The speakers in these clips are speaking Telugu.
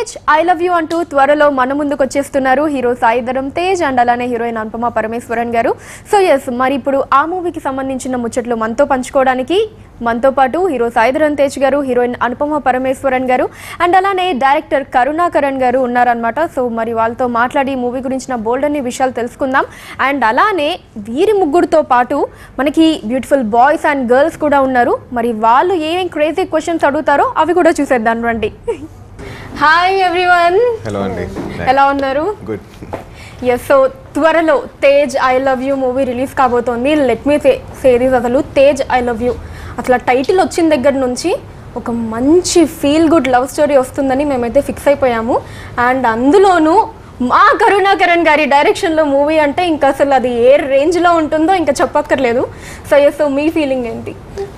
తేజ్ ఐ లవ్ యూ అంటూ త్వరలో మన ముందుకు వచ్చేస్తున్నారు హీరో సాయిధరం తేజ్ అండ్ అలానే heroine Anupama Parameswaran garu so yes మరి ఇప్పుడు ఆ మూవీకి సంబంధించిన ముచ్చట్లు మనతో పంచుకోవడానికి మనతో పాటు హీరో సాయిధరం తేజ్ గారు హీరోయిన్ అనుపమ పరమేశ్వరన్ గారు అండ్ అలానే డైరెక్టర్ కరుణాకరణ్ గారు ఉన్నారనమాట సో మరి వాళ్ళతో మాట్లాడి మూవీ గురించిన బోల్డ్ అన్ని విషయాలు తెలుసుకుందాం అండ్ అలానే వీరి ముగ్గురుతో పాటు మనకి బ్యూటిఫుల్ బాయ్స్ అండ్ గర్ల్స్ కూడా ఉన్నారు మరి వాళ్ళు ఏమేం క్రేజీ క్వశ్చన్స్ అడుగుతారో అవి కూడా చూసేద్దాం రండి హాయ్ ఎవ్రీవన్ హలో అండి ఎలా ఉన్నారు గుడ్ ఎస్ సో త్వరలో Tej I love you movie release కాబోతోంది లెట్ మీ సే సేరీస్ అసలు తేజ్ ఐ లవ్ యూ అసలు టైటిల్ వచ్చిన దగ్గర నుంచి ఒక మంచి ఫీల్ గుడ్ లవ్ స్టోరీ వస్తుందని మేమైతే ఫిక్స్ అయిపోయాము అండ్ అందులోనూ మా కరుణాకరణ్ గారి డైరెక్షన్లో మూవీ అంటే ఇంకా అసలు అది ఏ రేంజ్లో ఉంటుందో ఇంకా చెప్పక్కర్లేదు సో ఎస్ సో మీ ఫీలింగ్ ఏంటి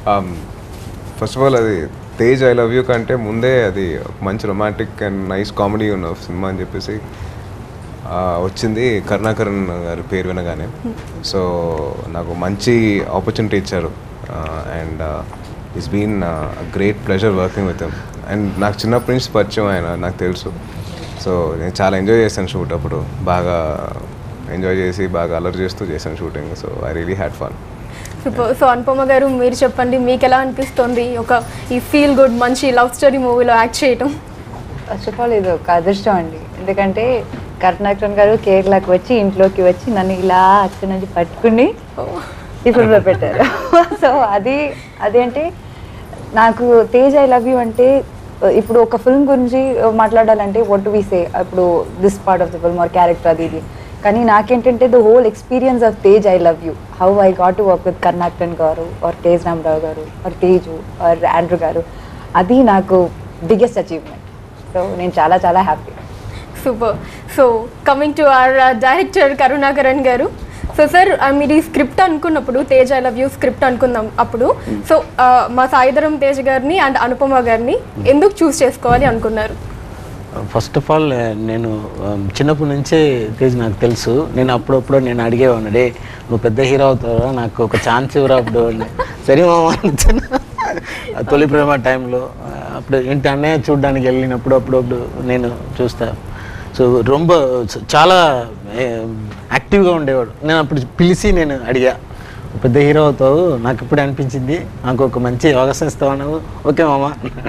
ఫస్ట్ ఆఫ్ ఆల్ అది తేజ్ ఐ లవ్ యూ కంటే ముందే అది ఒక మంచి రొమాంటిక్ అండ్ నైస్ కామెడీ ఉన్న సినిమా అని చెప్పేసి ఆ, వచ్చింది కరుణాకరణ్ గారి పేరు వినగానే సో నాకు మంచి ఆపర్చునిటీ ఇచ్చారు and it's been great pleasure working with and నాకు చిన్నప్పటి నుంచి పరిచయం ఆయన నాకు తెలుసు సో నేను చాలా ఎంజాయ్ చేశాను షూట్ అప్పుడు బాగా ఎంజాయ్ చేసి బాగా అలర్ చేస్తూ చేశాను shooting so I really had fun super so Anupama గారు మీరు చెప్పండి మీకు ఎలా అనిపిస్తుంది ఒక ఈ ఫీల్ గుడ్ మంచి లవ్ స్టోరీ మూవీలో యాక్ట్ చేయటం ఫస్ట్ ఆఫ్ ఆల్ ఇది ఒక అదృష్టం అండి ఎందుకంటే కరుణాకరన్ గారు కేరళకి వచ్చి ఇంట్లోకి వచ్చి నన్ను ఇలా అక్కడి నుంచి పట్టుకుని ఈ ఫిల్మ్లో పెట్టారు సో అది అదేంటి నాకు తేజ్ ఐ లవ్ యూ అంటే ఇప్పుడు ఒక ఫిల్మ్ గురించి మాట్లాడాలంటే వాట్ వి సే ఇప్పుడు this part of the film or character అది ఇది కానీ నాకేంటంటే the whole experience of Tej I love you how I got to work with Karunakaran garu or Tej Rama Rao గారు ఆర్ తేజు ఆర్ ఆండ్రూ గారు అది నాకు బిగ్గెస్ట్ అచీవ్మెంట్ సో నేను చాలా చాలా happy super so coming to our director Karunakaran garu so sir మీరు ఈ స్క్రిప్ట్ అనుకున్నప్పుడు Tej I love you script అనుకుందాం అప్పుడు సో మా సాయిధరం తేజ్ గారిని అండ్ అనుపమ గారిని ఎందుకు చూస్ చేసుకోవాలి అనుకున్నారు ఫస్ట్ ఆఫ్ ఆల్ నేను um, చిన్నప్పటి నుంచే తేజ్ నాకు తెలుసు నేను అప్పుడప్పుడు నేను అడిగేవాడిని డే నువ్వు పెద్ద హీరో అవుతావా నాకు ఒక ఛాన్స్ ఇవ్వరా అప్పుడు అని. సరే మామ అని ఆ తొలి ప్రేమ టైంలో అప్పుడు ఏంటి అన్నయ్య చూడడానికి వెళ్ళినప్పుడు అప్పుడప్పుడు నేను చూస్తా సో రొంబ చాలా యాక్టివ్గా ఉండేవాడు నేను అప్పుడు పిలిచి నేను అడిగా పెద్ద హీరో అవుతావు నాకు ఇప్పుడు అనిపించింది నాకు ఒక మంచి అవకాశం ఇస్తావు అన్నావు ఓకే మామ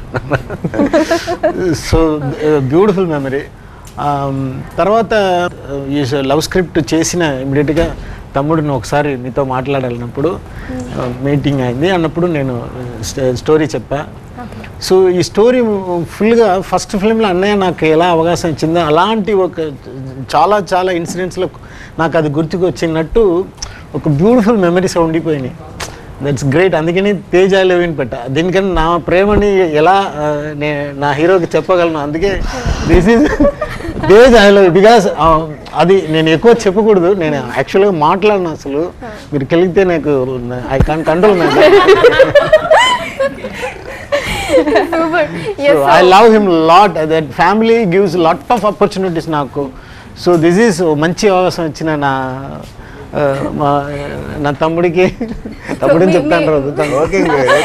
సో బ్యూటిఫుల్ మెమరీ తర్వాత ఈ లవ్ స్క్రిప్ట్ చేసిన ఇమీడియట్గా తమ్ముడిని ఒకసారి మీతో మాట్లాడాలన్నప్పుడు మీటింగ్ అయింది అన్నప్పుడు నేను స్టోరీ చెప్పా సో ఈ స్టోరీ ఫుల్గా ఫస్ట్ ఫిల్మ్లో అన్నయ్య నాకు ఎలా అవకాశం ఇచ్చిందో అలాంటి ఒక చాలా చాలా ఇన్సిడెంట్స్లో నాకు అది గుర్తుకు వచ్చినట్టు ఒక బ్యూటిఫుల్ మెమరీస్ ఉండిపోయినాయి దట్స్ గ్రేట్ అందుకని తేజ్ ఐ లవ్ పెట్ట దీనికన్నా నా ప్రేమని ఎలా ఆ, నే నా హీరోకి చెప్పగలను అందుకే this is Tej I love because అది నేను ఎక్కువ చెప్పకూడదు నేను యాక్చువల్గా మాట్లాడిన అసలు మీరు కలిగితే నాకు I can control my super so I love him lot that family gives lot of opportunities నాకు సో దిస్ ఈస్ మంచి అవకాశం ఇచ్చిన నా ఆ, మా నా తమ్ముడికి తమ్ముడిని మీ- చెప్తాను మీ- రోజు తమ్ముడు. ఓకే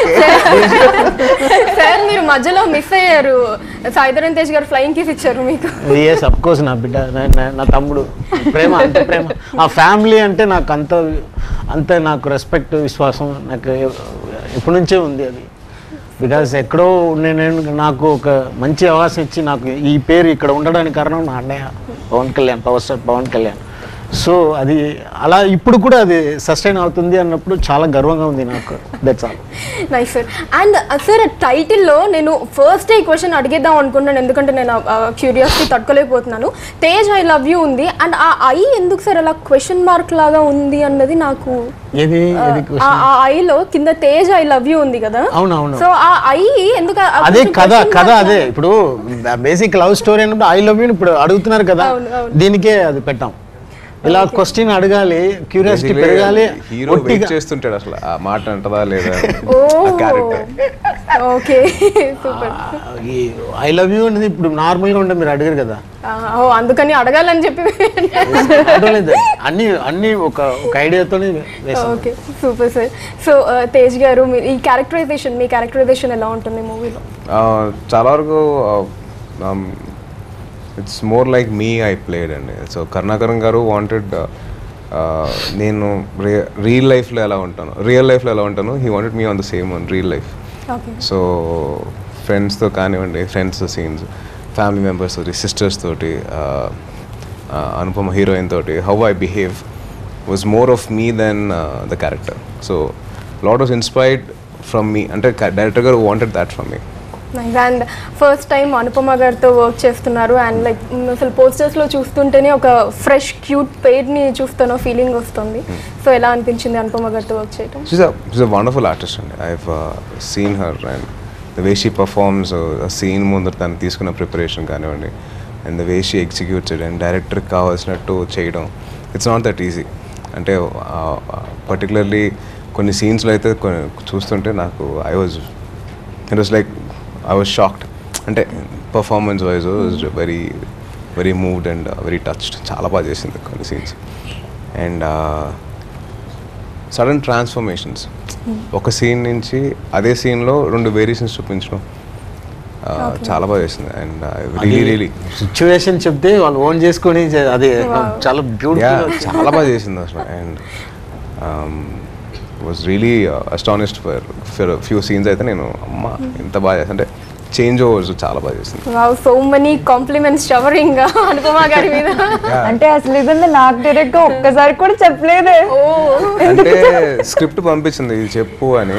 సార్ మీరు మధ్యలో మిస్ అయ్యారు సాయిధరం తేజ్ గారు ఫ్లయింగ్ కిస్ ఇచ్చారు మీకు ఎస్ అఫ్ కోర్స్ నా బిడ్డ నా- నా- నా తమ్ముడు ప్రేమ అంత ప్రేమ ఆ ఫ్యామిలీ అంటే నాకు అంత అంత నాకు రెస్పెక్ట్ విశ్వాసం నాకు ఎప్పటి నుంచే ఉంది అది బికాస్ ఎక్కడో నేను నేను- నాకు ఒక మంచి అవకాశం ఇచ్చి నాకు ఈ పేరు ఇక్కడ ఉండడానికి కారణం నా అన్నయ్య Pawan Kalyan power star Pawan Kalyan so అది అలా ఇప్పుడు కూడా అది సస్టైన్ అవుతుంది అన్నప్పుడు చాలా గర్వంగా ఉంది నాకు that's all nice sir and sir టైటిల్లో నేను ఫస్ట్ ఈ క్వశ్చన్ అడిగేద్దాం అనుకున్నాను ఎందుకంటే నేను క్యూరియాసిటీ తట్టుకోలేకపోతున్నాను తేజ్ ఐ లవ్ యూ ఉంది అండ్ ఆ ఐ ఎందుకు సార్ అలా క్వశ్చన్ మార్క్ లాగా ఉంది అన్నది నాకు ఏది ఏది ఆ ఆ ఐలో కింద తేజ్ ఐ లవ్ యూ ఉంది కదా అవునవును సో ఆ ఐ ఎందుకు ఆ- అదే కొంచెం కథ question కథ mark అదే ఇప్పుడు బేసిక్ లవ్ స్టోరీ అన్నప్పుడు ఐ లవ్ యూ ఇప్పుడు అడుగుతున్నారు కదా అవును, అవును. దీనికే అది పెట్టాం ఇలా క్వశ్చన్ అడగాలి క్యూరియాసిటీ పెరగాలి హీరో ఒట్టిగా వెయిట్ చేస్తుంటాడు అసలు ఆ మాట అంటదా లేదా ఓ character okay super I love you అనేది ఇప్పుడు నార్మల్గా ఉంటే మీరు అడిగారు కదా ఓ అందుకని అడగాలని చెప్పి అడగలేదు అన్ని అన్ని ఒక ఒక ఐడియాతోనే వేసాం okay super sir so Tej garu మీరు ఈ క్యారెక్టరైజేషన్ మీ క్యారెక్టరైజేషన్ ఎలా ఉంటుంది మూవీలో చాలా వరకు it's more like me I played అండి సో కరుణాకరణ్ గారు వాంటెడ్ నేను రియల్ లైఫ్లో ఎలా ఉంటాను రియల్ లైఫ్లో ఎలా ఉంటాను he wanted me on the same on real life okay so ఫ్రెండ్స్తో కానివ్వండి ఫ్రెండ్స్ సీన్స్ ఫ్యామిలీ మెంబర్స్ తోటి సిస్టర్స్ తోటి uh, uh, అనుపమ హీరోయిన్ తోటి how I behave was more of me then the character so lot was inspired from me అంటే director garu wanted that from me nice and first time Anupama గారితో వర్క్ చేస్తున్నారు అండ్ లైక్ అసలు పోస్టర్స్లో చూస్తుంటేనే ఒక ఫ్రెష్ క్యూట్ పేర్ని చూస్తున్న ఫీలింగ్ వస్తుంది సో ఎలా అనిపించింది అనుపమ గారితో వర్క్ చేయటం she's she's a wonderful artist అండి I seen her and the way she performs scene ముందు తను తీసుకున్న ప్రిపరేషన్ కానివ్వండి and the way she executes and డైరెక్టర్కి కావాల్సినట్టు చేయడం ఇట్స్ నాట్ దట్ ఈజీ అంటే పర్టికులర్లీ కొన్ని సీన్స్లో అయితే కొన్ని చూస్తుంటే నాకు I was it was like I was shocked అంటే performance wise was very very moved and very touched చాలా బాగా చేసింది కొన్ని సీన్స్ అండ్ సడన్ ట్రాన్స్ఫర్మేషన్స్ ఒక సీన్ నుంచి అదే సీన్లో రెండు వేరియేషన్స్ చూపించడం ఆ, చాలా బాగా చేసింది అండ్ రియలీ రియలీ సిచ్యువేషన్ చెప్తే వాళ్ళు ఓన్ చేసుకొని చే- అది చాలా యా బ్యూటిఫుల్ చాలా బాగా చేసింది అసలు and was really astonished for for few scenes అయితే నేను అమ్మ ఎంత బాగా చేసి అంటే చేంజ్ ఓవర్స్ చాలా బాగా చేసింది wow so many compliments showering Anupama గారి మీద అంటే అసలు ఇదంతా నాకు డైరెక్ట్ గా ఒక్కసారి కూడా చెప్పలేదే ఓ అంటే స్క్రిప్ట్ పంపించింది ఇది చెప్పు అని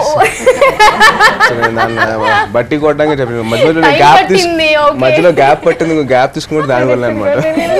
సో నేను దాన్ని బట్టి కొట్టడానికి చెప్పాను మధ్యలో Time గ్యాప్ పట్టింది, okay. మధ్యలో గ్యాప్ పట్టింది గ్యాప్ తీసుకుంటే దానివల్ల అనమాట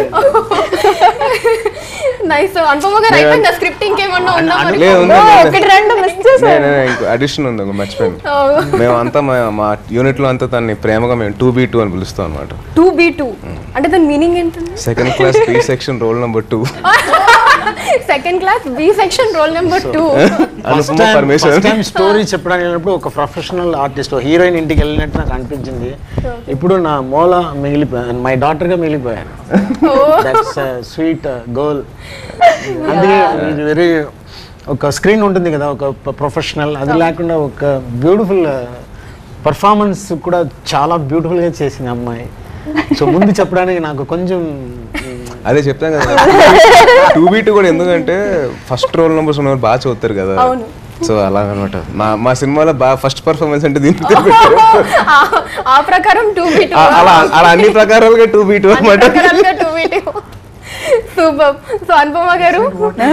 నైస్ అనుపమ గారు అయిపోయిందా స్క్రిప్ట్ ఇంకేమన్నా ఉందా మరి లేదు ఉంది, ఓ, ఉంది, ఒకటి రెండు మిస్ చేశాను ఇంకో అడిషన్ ఉంది ఇంకో మర్చిపోయాను మేము అంతా మా మా యూనిట్ లో అంతా తన్ని ప్రేమగా మేము టూ బీ టూ అని పిలుస్తాం అనమాట టూ బీ టూ అంటే దాని మీనింగ్ ఏంటండి second class B section roll number two second class B section roll number two Anupama Parameswar time story చెప్పడానికి వెళ్ళినప్పుడు ఒక ప్రొఫెషనల్ ఆర్టిస్ట్ హీరోయిన్ ఇంటికి వెళ్ళినట్టు నాకు అనిపించింది ఇప్పుడు నా మూల మిగిలిపోయాను మై డాటర్ గా మిగిలిపోయాను దట్స్ స్వీట్ గోల్ అందుకే ఇది వెరీ ఒక స్క్రీన్ ఉంటుంది కదా ఒక ప్రొఫెషనల్ అది లేకుండా ఒక బ్యూటిఫుల్ పర్ఫార్మెన్స్ కూడా చాలా beautiful గా చేసింది అమ్మాయి సో ముందు చెప్పడానికి నాకు కొంచెం అదే చెప్తాను కదా టూ బీ టూ కూడా ఎందుకంటే ఫస్ట్ రోల్ నెంబర్స్ ఉన్నవారు బాగా చదువుతారు కదా అవును. సో అలా అనమాట మా మా సినిమాలో బాగా ఫస్ట్ పర్ఫార్మెన్స్ అంటే దీనికి ఆ ప్రకారం టూ బీ టూ అలా అలా అన్ని ప్రకారాలుగా టూ బీ టూ అనమాట ప్రకారాలుగా two B two super so Anupama garu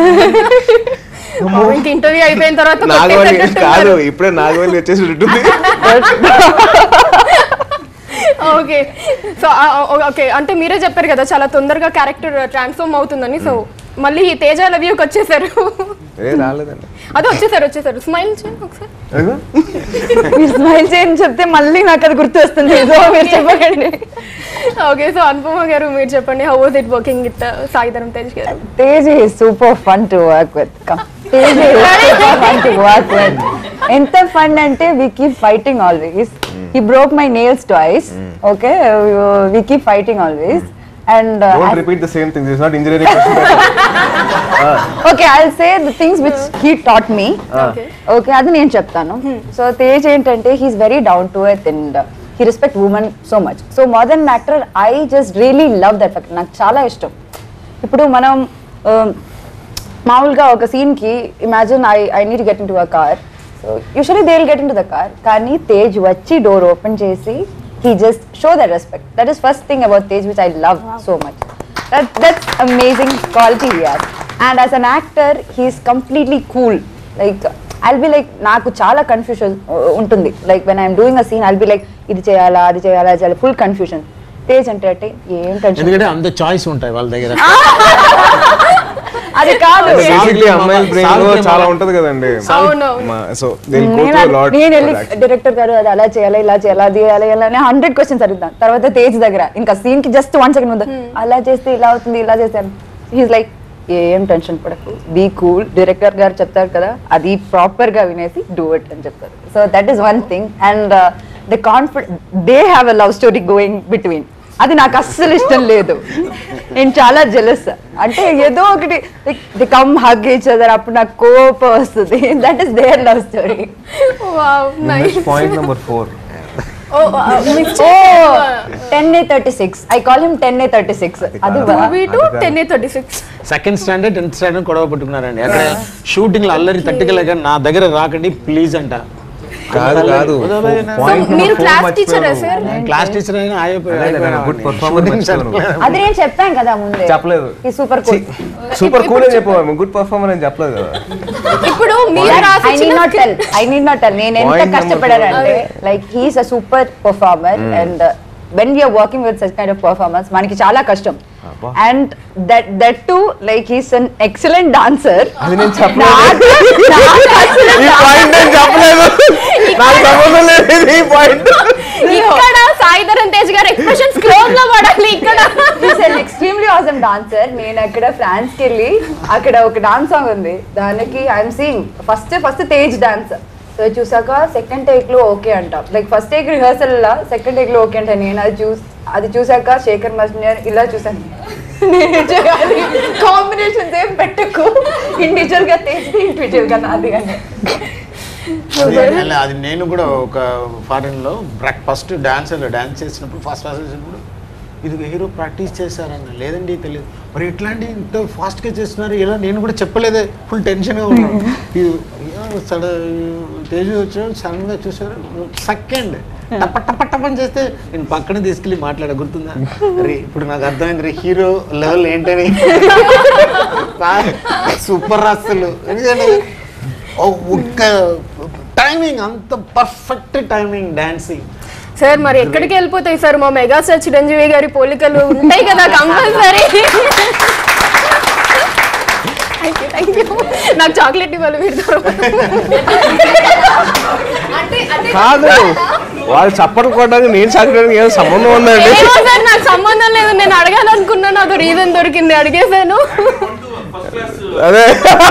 ఇంక ఇంటర్వ్యూ అయిపోయిన తర్వాత నాగవల్లి కొట్టేసేటట్టున్నారు. కాదు ఇప్పుడే నాగవల్లి వచ్చేసి ఉంటుంది ఓకే సో ఓకే అంటే మీరే చెప్పారు కదా చాలా తొందరగా క్యారెక్టర్ ట్రాన్స్ఫార్మ్ అవుతుందని సో మళ్ళీ ఈ తేజ లవ్యూకి వచ్చేసారు ఏ రాలేదండి అదే వచ్చేసారు వచ్చేసారు స్మైల్ చేయండి ఒకసారి అదిగో. మీరు స్మైల్ చేయని చెప్తే మళ్ళీ నాకు అది గుర్తు వస్తుంది ఏదో మీరు చెప్పకండి ఓకే సో అనుపమ గారు మీరు చెప్పండి how was it working with Sai Dharam Tej garu Tej is super fun to work with Tej super fun to work with ఎంత ఫన్ అంటే we keep fighting always he broke my nails twice okay we keep fighting always and Don't repeat the same thing. This is not engineering. Okay I say the things which he taught me Okay. Okay అది నేను చెప్తాను సో తేజ్ ఏంటంటే he's very down to earth and he respect women so much so mother actor I just really love that fact నాకు చాలా ఇష్టం ఇప్పుడు మనం um, మామూలుగా ఒక సీన్కి imagine I I need get in to a car so usually they will get in to the car కానీ తేజ్ వచ్చి డోర్ ఓపెన్ చేసి he just show the respect that is first thing about Tej which I love so much that that's amazing quality he has and as an actor he's completely cool like i'll be like నాకు చాలా కన్ఫ్యూషన్ ఉంటుంది like when I'm doing a scene I'll be like ఇది చేయాలా అది చేయాలా అది చేయాలి ఫుల్ కన్ఫ్యూజన్ తేజ్ అంటే అంటే ఏం టెన్షన్ ఎందుకంటే అంత చాయిస్ ఉంటాయి వాళ్ళ దగ్గర అది కాదు బేసిక్లీ అమ్మాయిల బ్రెయిన్ లో సావిత్రి చాలా మాల- ఉంటది కదండి అవునవును. సో దే గో నేను టు అది- లాట్ నేను వెళ్ళి డైరెక్టర్ గారు అది అలా చేయాలా ఇలా చేయాలా అది అలా ఇలా అని హండ్రెడ్ క్వశ్చన్స్ అడుగుతాను తర్వాత తేజ్ దగ్గర ఇంకా సీన్ కి జస్ట్ వన్ సెకండ్ ముందు అలా చేస్తే ఇలా అవుతుంది ఇలా చేస్తాను హీస్ లైక్ ఏం టెన్షన్ పడకు బీ కూల్ డైరెక్టర్ గారు చెప్తారు కదా అది ప్రాపర్ గా వినేసి డూ ఇట్ అని చెప్తారు so that is one thing and the confident they have a love story going between అది నాకు అస్సలు ఇష్టం లేదు నేను చాలా జెలస్ అంటే ఏదో ఒకటి the come hug each other అప్పుడు నాకు కోపం వస్తుంది that is their love story wow nice point number four oh miss oh ten a thirty six I call him ten a thirty six అది to be to ten a thirty six second standard tenth standard గొడవ పట్టుకున్నారండి అక్కడ షూటింగ్ లో అల్లరి తట్టుకోలేక నా దగ్గర రాకండి ప్లీజ్ అంట కాదు కాదు సో పాయింట్ మీరు క్లాస్ టీచరా సార్ క్లాస్ టీచర్ అయినా గుడ్ పర్ఫార్మెన్స్ అది నేను చెప్పాను కదా ముందే చెప్పలేదు ఈ సూపర్ కూల్ సూపర్ కూల్ అని చెప్పాము గుడ్ పర్ఫార్మర్ అని చెప్పలేదు కదా ఇప్పుడు మీరు ఐ రాసి need not tell I need not tell నేను ఎంత Point number కష్టపడానంటే like he's a super performer and when you're working with such kind of performance మనకి చాలా కష్టం అబ్బా. And that that to like he's an excellent dancer అది నేను చెప్పలేదు ఈ పాయింట్ నేను చెప్పలేదు నాకు సంబంధం లేదు ఈ పాయింట్ ఇక్కడ సాయిధరన్ తేజ్ గారు ఎక్స్ప్రెషన్స్ క్లోజ్ లో పడాలి ఇక్కడ ఎక్స్ట్రీమ్లీ ఆసమ్ డాన్సర్ నేను అక్కడ ఫ్రాన్స్ కి వెళ్ళి అక్కడ ఒక డాన్స్ సాంగ్ ఉంది దానికి I'm seeing first first Tej dance so చూసాక సెకండ్ టేక్ లో ఓకే అంట లైక్ ఫస్ట్ టేక్ రిహర్సల్ లా సెకండ్ టేక్ లో ఓకే అంట నేను అది చూస్ అది చూసాక శేఖర్ మస్నియర్ ఇలా చూసాను నేను చేయాలి కాంబినేషన్స్ ఏం పెట్టకు ఇండివిజువల్ గా తేజ్ ఇండివిజువల్ గా నాది కానీ అది- అది నేను కూడా ఒక ఫారెన్ లో ఫస్ట్ డాన్స్ డాన్స్ చేసినప్పుడు ఫస్ట్ క్లాస్ చేసినప్పుడు ఇది హీరో ప్రాక్టీస్ చేశారన్న లేదండి తెలియదు మరి ఎట్లాంటి ఇంత ఫాస్ట్ గా చేస్తున్నారు ఇలా నేను కూడా చెప్పలేదే ఫుల్ టెన్షన్ గా ఉన్నాను ఇది సడ తేజు వచ్చాడు సడన్ గా చూసారు సెకండ్ టప టప టపని చేస్తే నేను పక్కన తీసుకెళ్ళి మాట్లాడ గుర్తుందా అరే ఇప్పుడు నాకు అర్థమైంది రే హీరో లెవెల్ ఏంటని సూపర్ అసలు ఎందుకంటే ఒక్క టైమింగ్ అంత పర్ఫెక్ట్ టైమింగ్ డాన్సింగ్ సార్ మరి ఎక్కడికి వెళ్ళిపోతాయి సార్ మా మెగాస్టార్ చిరంజీవి గారి పోలికలు ఉంటాయి కదా compulsory thank you thank you నాకు చాక్లెట్ ఇవ్వాలి మీరు అంటే అంటే కాదు వాళ్ళు చప్పట్లు కొట్టడానికి నేను సాగడానికి ఏదో సంబంధం ఉందండి ఏమో సార్ నాకు సంబంధం లేదు నేను అడగాలనుకున్నాను అది రీజన్ దొరికింది అడిగేశాను అదే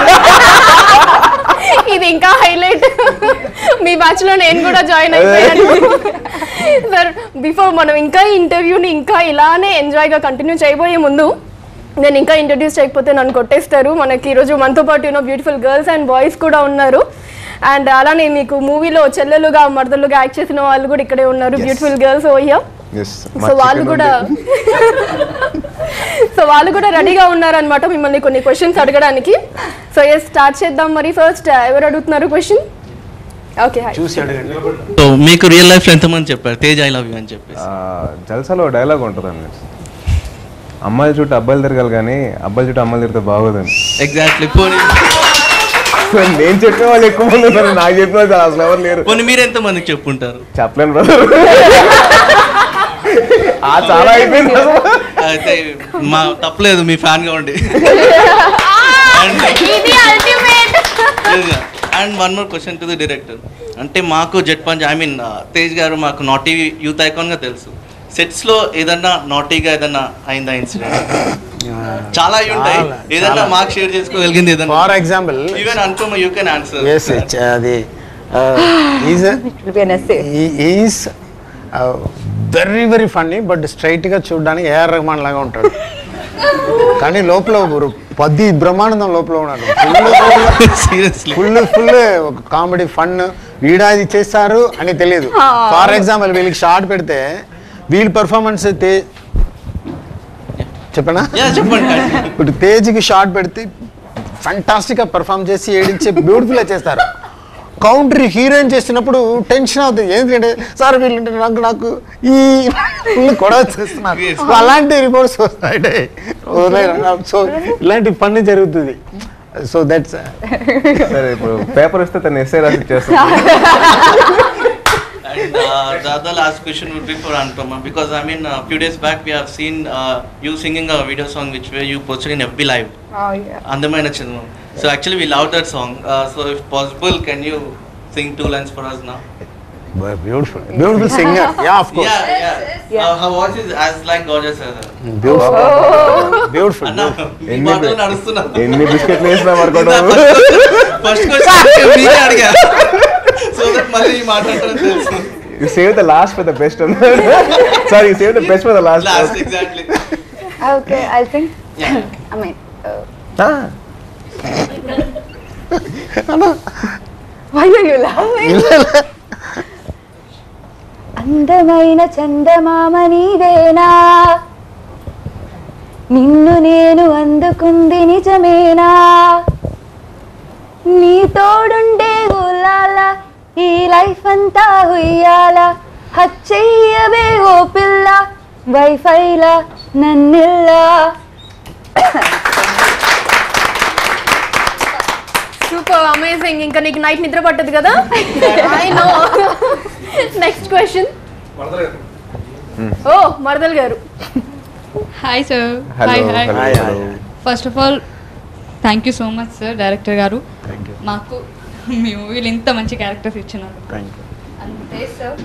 ఇది ఇంకా హైలైట్ మీ బ్యాచ్ లో నేను కూడా జాయిన్ అయిపోయాను సార్ బిఫోర్ మనం ఇంకా ఈ ఇంటర్వ్యూని ఇంకా ఇలానే ఎంజాయ్ గా కంటిన్యూ చేయబోయే ముందు నేను ఇంకా ఇంట్రడ్యూస్ చేయకపోతే నన్ను కొట్టేస్తారు మనకి ఈరోజు మనతో పాటు you know beautiful girls and boys కూడా ఉన్నారు అండ్ అలానే మీకు మూవీలో చెల్లెలుగా మరదలుగా యాక్ట్ చేసిన వాళ్ళు కూడా ఇక్కడే ఉన్నారు బ్యూటిఫుల్ గర్ల్స్ ఓయ్యా Yes, మా సో వాళ్ళు chicken కూడా ఉంది. సో వాళ్ళు కూడా రెడీగా ఉన్నారనమాట మిమ్మల్ని కొన్ని క్వశ్చన్స్ అడగడానికి సో ఎస్ స్టార్ట్ చేద్దాం మరి ఫస్ట్ ఎవరు అడుగుతున్నారు క్వశ్చన్ ఓకే హాయ్ చూసి అడగండి సో మీకు రియల్ లైఫ్ లో ఎంతమంది చెప్పారు తేజ్ ఐ లవ్ యూ అని చెప్పేసి ఆ, జల్సాలో డైలాగ్ ఉంటుందండి అమ్మాయిల చుట్టూ అబ్బాయిలు తిరగాలి కానీ అబ్బాయిల చుట్టూ అమ్మాయిలు తిరిగితే బాగోదండి ఎగ్జాక్ట్లీ పోనీ నేను చెప్పిన వాళ్ళు ఎక్కువ మంది ఉన్నారు నాకు చెప్పిన వాళ్ళు అసలు ఎవరు లేరు పోనీ మీరు ఎంత మందికి చెప్పుంటారు చెప్పలేను బ్రదర్ ఆ చాలా అయిపోయింది అసలు. అయితే మా తప్పలేదు మీ ఫ్యాన్ గా ఉండి ఇది ultimate and one more question to the director అంటే మాకు జెట్ పంచ్ ఐ మీన్ తేజ్ గారు మాకు నాటీ యూత్ ఐకాన్ గా తెలుసు సెట్స్ లో ఏదన్నా నాటీగా ఏదన్నా అయిందా ఇన్సిడెంట్ చాలా అయి ఉంటాయి చాలా, ఏదన్నా చాలా. మాకు షేర్ చేసుకోగలిగింది ఏదన్నా ఫర్ ఎగ్జాంపుల్ ఈవెన్ అనుకోమ యూ కెన్ ఆన్సర్ ఎస్ అది is is very very funny but స్ట్రైట్గా చూడడానికి ఏఆర్ రెహమాన్ లాగా ఉంటాడు కానీ లోపల ఒక పది బ్రహ్మానందం లోపల ఉన్నాడు సీరియస్లీ ఫుల్ ఫుల్ ఒక కామెడీ ఫన్ వీడా ఇది చేస్తారు అని తెలియదు ఫర్ ఎగ్జాంపుల్ వీళ్ళకి షార్ట్ పెడితే వీళ్ళ పెర్ఫార్మెన్స్ తే చెప్పనా చెప్పండి ఇప్పుడు తేజ్కి షార్ట్ పెడితే ఫంటాస్టిక్గా పెర్ఫామ్ చేసి ఏడించే బ్యూటిఫుల్గా చేస్తారు కౌంటరీ హీరోయిన్ చేసినప్పుడు టెన్షన్ అవుతుంది ఎందుకంటే సార్ వీళ్ళు నాకు నాకు ఈ ఫుల్ గొడవ చేస్తున్నారు Yes. సో అలాంటి రిపోర్ట్స్ వస్తాయి సో ఇలాంటి పని జరుగుతుంది సో దట్స్ సరే ఇప్పుడు పేపర్ ఇస్తే తను ఎస్ఐ రాసి ఇచ్చేస్తాను And uh, the other last question would be for Anupama because I mean, a few days back we have seen uh, you singing a video song which where you posted in FB Live. Andamaina Chidamam. So actually we love that song. Uh, so if possible, can you sing two lines for us now? Beautiful beautiful singer yeah of course Yeah, yeah. Uh, her voice is as like gorgeous as her. Beautiful beautiful అన్న, మీ ఎన్ని మాటలు నడుస్తున్నా. ఎన్ని బిస్కెట్లు వేసినా వర్కౌట్ First question మీరే అడిగా. So that మళ్ళీ మాట్లాడటం తెలుసు. You save the last for the best sorry you save the best for the Last last exactly. Okay I think Yeah. I mean why are you laughing అందమైన చందమామ నీవేనా నిన్ను నేను అందుకుంది నిజమేనా నీ తోడుండే ఊలాల ఈ లైఫ్ అంతా హుయ్యాల హచ్చయ్యవే ఓ పిల్ల వైఫైలా నన్నిల్లా సూపర్ అమేజింగ్ ఇంకా నీకు నైట్ నిద్ర పట్టదు కదా I know next question oh మరదల్ గారు hi sir hello hi hi hello Hi, hi, hello hi. First of all thank you so much sir director గారు థ్యాంక్ యూ మాకు మీ మూవీలో ఇంత మంచి క్యారెక్టర్స్ ఇచ్చినారు థ్యాంక్ యూ అంతే సార్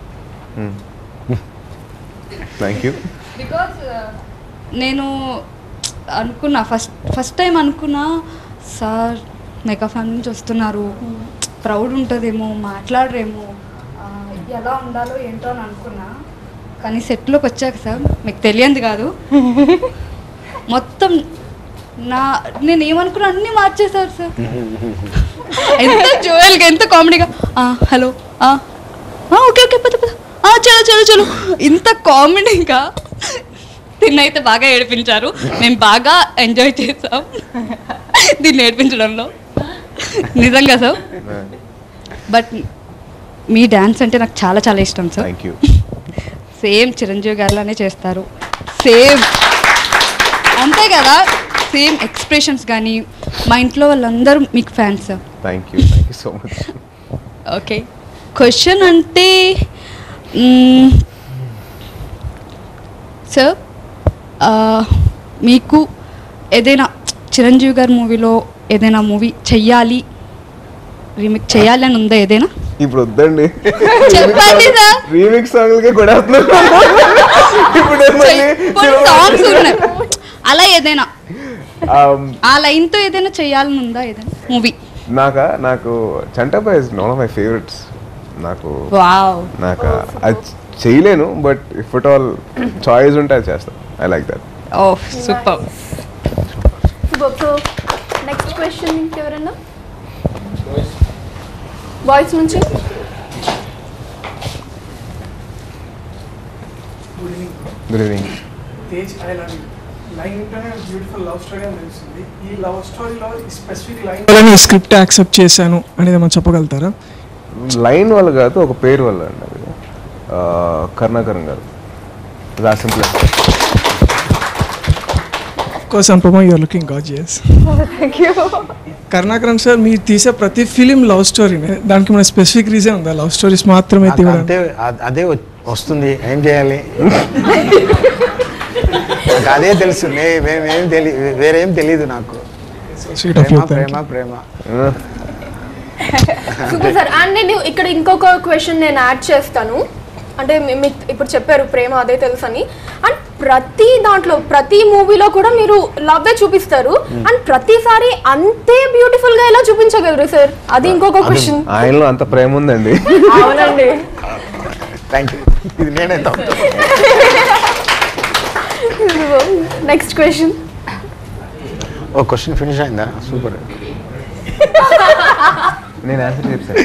థ్యాంక్ యూ బికాస్ నేను అనుకున్నా ఫస్ట్ ఫస్ట్ టైం అనుకున్నా సార్ మెగా ఫ్యాన్ నుంచి వస్తున్నారు ప్రౌడ్ ఉంటుందేమో మాట్లాడరేమో ఆ, ఎలా ఉండాలో ఏంటో అని అనుకున్నా కానీ సెట్లోకి వచ్చాక సార్ మీకు తెలియంది కాదు మొత్తం నా నేను ఏమనుకున్నా అన్నీ మార్చేశారు సార్ ఎంత జోయల్గా ఎంత కామెడీగా హలో ఓకే ఓకే పద పద ఆ, చలో చలో చలో ఇంత కామెడీగా దీన్ని బాగా ఏడిపించారు మేము బాగా ఎంజాయ్ చేసాం దీన్ని ఏడిపించడంలో నిజంగా సార్ బట్ మీ డ్యాన్స్ అంటే నాకు చాలా చాలా ఇష్టం sir thank you same Chiranjeevi గారిలానే చేస్తారు సేమ్ అంతే కదా సేమ్ ఎక్స్ప్రెషన్స్ కానీ మా ఇంట్లో వాళ్ళందరూ మీకు fans sir thank you thank you so much okay question అంటే మ్మ్, సార్ ఆ, మీకు ఏదైనా చిరంజీవి గారి మూవీలో ఏదైనా మూవీ చెయ్యాలి రీమేక్ చేయాలి అని ఉందా ఏదైనా ఇప్పుడు వద్దండి చెప్పండి సార్ రీమిక్స్ సాంగ్లకే కూడా ఇప్పుడు సాంగ్స్ ఉన్నాయి అలా ఏదైనా ఆ లైన్తో ఏదైనా చేయాలని ఉందా ఏదైనా మూవీ నాకా నాకు చంటపై is one of my favourites నాకు వావ్ నాకు అది చేయలేను but if it all choice ఉంటే అది చేస్తాను I like that oh super super so next question ఇంకెవరన్నా బాయ్స్ నుంచి good evening Tej I love you line ఉంటేనే బ్యూటిఫుల్ లవ్ స్టోరీ అని తెలుస్తుంది ఈ లవ్ స్టోరీలో ఈ స్పెసిఫిక్ లైన్ ఈ స్క్రిప్ట్ యాక్సెప్ట్ చేశాను అనేది ఏమైనా చెప్పగలుగుతారా లైన్ వల్ల కాదు ఒక పేరు వల్ల అండి అది ఆ, కరుణాకరన్ గారు simple course Anupama you're looking gorgeous Karunakaran sir మీరు తీసే ప్రతి ఫిలిం లవ్ స్టోరీనే దానికి మన స్పెసిఫిక్ రీజన్ ఉందా లవ్ స్టోరీస్ మాత్రమే నాకు తీయడం అంతే అ- అదే వ- వస్తుంది ఏం చేయాలి నాకు అదే తెలుసు నే- మేమేం తెలి వేరేం తెలియదు నాకు స్వీట్ ఆఫ్ యూ ప్రేమ ప్రేమ ప్రేమ సూపర్ సార్ అండ్ నేను ఇక్కడ ఇంకొక క్వశ్చన్ నేను యాడ్ చేస్తాను అంటే మీ- మీకు ఇప్పుడు చెప్పారు ప్రేమ అదే తెలుసు అని అండ్ ప్రతి దాంట్లో ప్రతి మూవీలో కూడా మీరు లవ్ చూపిస్తారు అండ్ ప్రతిసారి అంతే బ్యూటిఫుల్ గా ఎలా చూపించగలరు సార్ అది ఇంకొక క్వశ్చన్ ఆయనలో అంత ప్రేమ ఉందండి అవునండి థ్యాంక్ యూ ఇది నేనే తప్పు next question oh question finish అయిందా సూపర్ నేను ఆన్సర్ చెప్తాను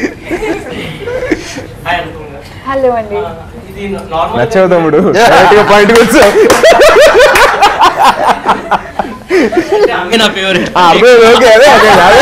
హలో అండి ఇది నార్మల్ నచ్చావు తమ్ముడు డైరెక్ట్గా పాయింట్కి వచ్చావు నా ఫేవరెట్ ఆ, అర్థమైంది ఓకే అదే అదే అదే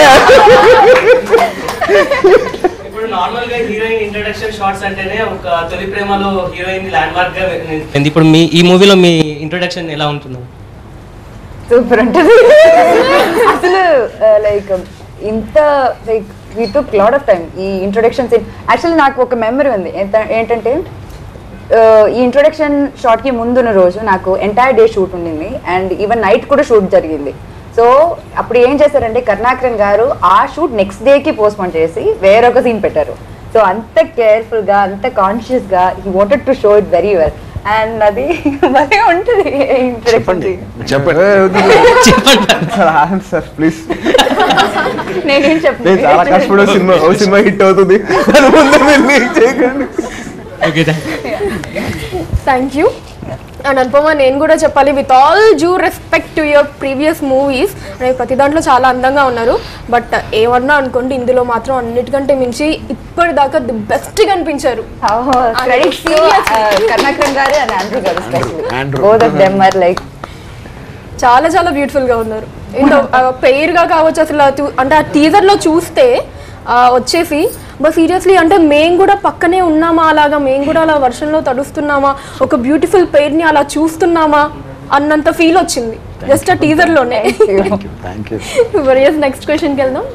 ఇప్పుడు నార్మల్ గా హీరోయిన్ ఇంట్రడక్షన్ షార్ట్స్ అంటేనే ఒక తొలి ప్రేమలో హీరోయిన్ ల్యాండ్ మార్క్ గా నిలిచింది. ఇప్పుడు మీ ఈ మూవీలో మీ ఇంట్రడక్షన్ ఎలా ఉంటుంది సూపర్ ఉంటుంది అసలు లైక్ ఇంత like we took lot of time ఈ ఇంట్రొడక్షన్ సీన్ యాక్చువల్లీ నాకు ఒక మెమరీ ఉంది ఎంత- ఏంటంటే uh, ఈ ఇంట్రొడక్షన్ షార్ట్కి ముందున్న రోజు నాకు ఎంటైర్ డే షూట్ ఉండింది అండ్ ఈవెన్ నైట్ కూడా షూట్ జరిగింది సో అప్పుడు ఏం చేశారంటే కరుణాకరన్ గారు ఆ షూట్ నెక్స్ట్ డేకి పోస్ట్పోన్ చేసి వేరొక సీన్ పెట్టారు సో అంత కేర్ఫుల్గా అంత కాన్షియస్గా he wanted to show it very well and అది భలే ఉంటుంది ఇంట్రొడక్షన్ చెప్పండి సీన్ చెప్పండి సార్ ప్లీజ్ నేనేం నేను చెప్పను చాలా కష్టపడే సినిమా ఓ సినిమా హిట్ అవుతుంది దాని ముందు మీరు మీకు చేయకండి okay thank you and Anupama నేను కూడా చెప్పాలి with all due respect to your previous movies ప్రతి దాంట్లో చాలా అందంగా ఉన్నారు బట్ ఏమన్నా అనుకోండి ఇందులో మాత్రం అన్నిటికంటే మించి ఇప్పటిదాకా ది బెస్ట్ కనిపించారు క్రెడిట్స్ Seriously. కర్ణాకరన్ గారు అండ్ ఆండ్రూ గారు Andrew. Both of them are like చాలా చాలా బ్యూటిఫుల్ గా ఉన్నారు ఇంత పెయిర్ గా కావచ్చు అసలు ఆ చూ- అంటే ఆ టీజర్ లో చూస్తే ఆ, వచ్చేసి బట్ సీరియస్లీ అంటే మేము కూడా పక్కనే ఉన్నామా అలాగా మేము కూడా అలా వర్షంలో తడుస్తున్నామా ఒక బ్యూటిఫుల్ పెయిర్ ని అలా చూస్తున్నామా అన్నంత ఫీల్ వచ్చింది జస్ట్ ఆ టీజర్ లోనే థ్యాంక్ యూ మరి నెక్స్ట్ క్వశ్చన్కి వెళ్దాం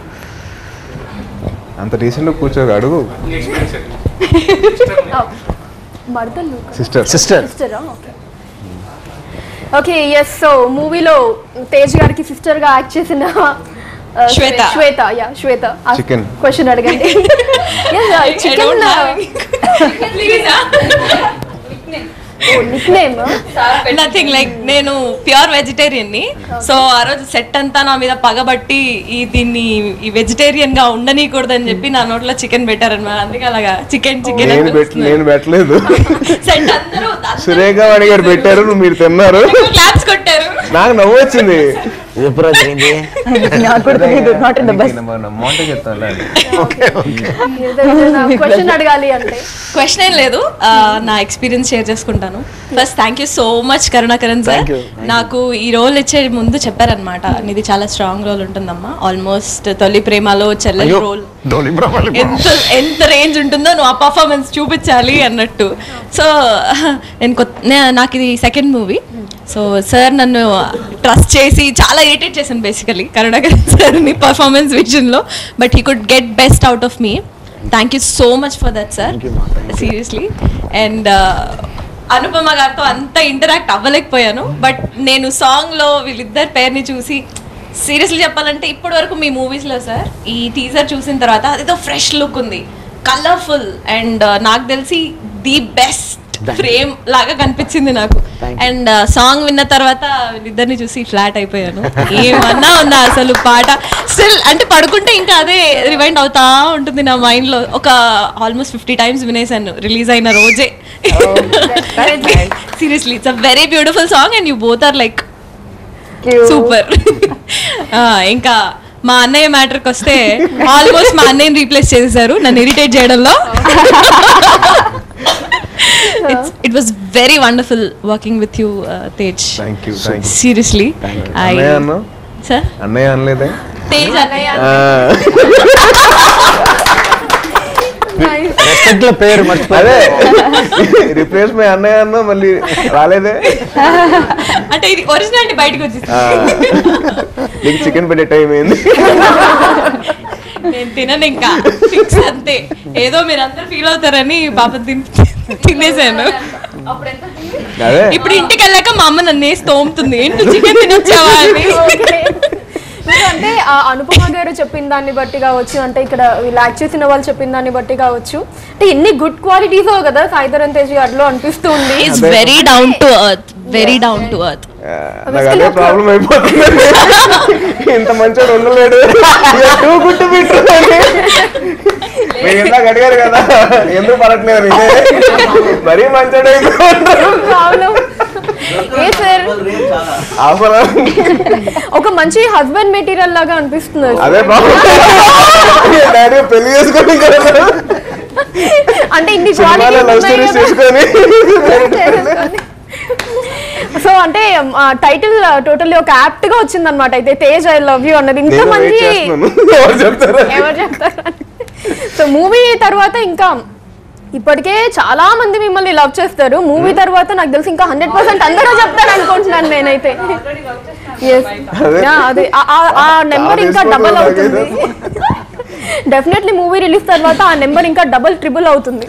అంత డీసెంట్ కూర్చోరు అడుగు మడతలు సిస్టర్ సిస్టర్ సిస్టరా ఓకే ఓకే ఎస్ సో మూవీలో తేజ్ గారికి సిస్టర్ గా యాక్ట్ చేసిన uh, Shweta. Shweta yeah Shweta Chicken. Question అడగండి chicken nick name nothing like నేను ప్యూర్ వెజిటేరియన్ ని సో ఆ రోజు సెట్ అంతా నా మీద పగబట్టి ఈ దీన్ని ఈ వెజిటేరియన్ గా ఉండనీయకూడదని చెప్పి నా నోట్లో చికెన్ పెట్టారనమాట అందుకే అలాగా చికెన్ చికెన్ నేను పెట్ నేను పెట్టలేదు సెట్ అందరూ సురేఖ వాణి గారు పెట్టారు నువ్వు మీరు తిన్నారు క్లాప్స్ కొట్టారు నాకు నవ్వు వచ్చింది ఇది ఎప్పుడు జరిగింది నాకు కూడా తెలియదు నాట్ ఇన్ ద బస్ మౌంట చెప్తాను క్వశ్చన్ అడగాలి అంటే క్వశ్చన్ ఏం లేదు ఆ, నా ఎక్స్పీరియన్స్ షేర్ చేసుకుంటాను first thank you so much Karunakaran sir Thank you, thank you. నాకు ఈ రోల్ ఇచ్చే ముందు చెప్పారనమాట నీది చాలా స్ట్రాంగ్ రోల్ ఉంటుందమ్మా ఆల్మోస్ట్ తొలి ప్రేమలో చెల్లెలి అయ్యో రోల్ డోలి బ్రహ్మలు ఎంత ఎంత రేంజ్ ఉంటుందో నువ్వు ఆ పర్ఫార్మెన్స్ చూపించాలి అన్నట్టు సో నేను కొత్త నే- నాకు ఇది సెకండ్ మూవీ సో సార్ నన్ను ట్రస్ట్ చేసి చాలా ఇరిటేట్ చేశాను బేసికలీ కరుణాకర్ సార్ని పర్ఫార్మెన్స్ విషయంలో but he could get best out of me thank you so much for that sir Thank you, ma. Thank you. Seriously and Anupama గారితో అంత ఇంటరాక్ట్ అవ్వలేకపోయాను బట్ నేను సాంగ్లో వీళ్ళిద్దరి పేరుని చూసి సీరియస్లీ చెప్పాలంటే ఇప్పటి వరకు మీ మూవీస్లో సార్ ఈ టీజర్ చూసిన తర్వాత అదేదో ఫ్రెష్ లుక్ ఉంది కలర్ఫుల్ అండ్ నాకు తెలిసి the best Thank you. Frame లాగా కనిపించింది నాకు Thank you. అండ్ సాంగ్ విన్న తర్వాత వీళ్ళిద్దరిని చూసి ఫ్లాట్ అయిపోయాను ఏమన్నా ఉందా అసలు పాట స్టిల్ అంటే పడుకుంటే ఇంకా అదే రివైండ్ అవుతా ఉంటుంది నా మైండ్లో ఒక ఆల్మోస్ట్ ఫిఫ్టీ టైమ్స్ వినేసాను రిలీజ్ అయిన రోజే seriously it's a very beautiful song and you both are like super ఇంకా మా అన్నయ్య మ్యాటర్కి వస్తే ఆల్మోస్ట్ మా అన్నయ్యని రీప్లేస్ చేసేసారు నన్ను ఇరిటేట్ చేయడంలో it was very wonderful working with you Tej thank you thank you seriously Thank you. అన్నయ్య అన్న సార్ అన్నయ్య అనలేదే తేజ్ అన్నయ్య రెస్పెక్ట్ లో పేరు అదే మర్చిపోయి రిప్లేస్ మై అన్నయ్య అన్న మళ్ళీ రాలేదే అంటే ఇది ఒరిజినాలిటీ బయటకు వచ్చేసి ఆ. నీకు చికెన్ పెట్టే టైం ఏంది నేను తినను ఇంకా ఫిక్స్ అంతే ఏదో మీరు అందరు ఫీల్ అవుతారని పాప తిన్ తినేసాను అదే ఇప్పుడు ఇంటికి వెళ్ళాక మా అమ్మ నన్ను వేసి తోముతుంది ఏంటి చికెన్ తినొచ్చావా అని మీరు అంటే ఆ అనుపమ గారు చెప్పిన దాన్ని బట్టి కావచ్చు అంటే ఇక్కడ వీళ్ళు యాక్ట్ చేసిన వాళ్ళు చెప్పిన దాన్ని బట్టి కావచ్చు అంటే ఎన్ని గుడ్ క్వాలిటీస్ కదా సాయిధరన్ తేజ్ గారిలో అనిపిస్తూ ఉంది it's very down to earth very down to earth ఆ, నాకు అదే ప్రాబ్లం అయిపోతుంది ఇంత మంచోడు ఉండలేడు టూ గుట్టు బిట్టు మీరు ఇందాక అడిగారు కదా ఎందుకు పడట్లేదు ఇదే మరీ మంచోడు అయిపోతారు ప్రాబ్లం ఏ సార్ ఆఫర్ ఒక మంచి హస్బెండ్ మెటీరియల్ లాగా అనిపిస్తున్నారు అదే ప్రాబ్లం డాడీ పెళ్లి చేసుకొని అంటే ఇన్ని సినిమాలో లవ్ స్టోరీస్ చేసుకొని సో అంటే టైటిల్ టోటల్లీ ఒక యాప్ట్ గా వచ్చింది అనమాట అయితే తేజ్ ఐ లవ్ యూ అన్నది ఇంత నేను వెయిట్ మంచి చేస్తున్నాను ఎవరు చెప్తారు ఎవరు చెప్తారు సో మూవీ తర్వాత ఇంకా ఇప్పటికే చాలా మంది మిమ్మల్ని లవ్ చేస్తారు మూవీ తర్వాత నాకు తెలిసి ఇంకా హండ్రెడ్ పర్సెంట్ అందరూ చెప్తారు అనుకుంటున్నాను నేనైతే Yes. Yeah, అదే ఆ- ఆ- ఆ నెంబర్ ఇంకా తీసుకోవడం డబల్ నాకేదో. అవుతుంది డెఫినెట్లీ మూవీ రిలీజ్ తర్వాత ఆ నెంబర్ ఇంకా డబల్ ట్రిపుల్ అవుతుంది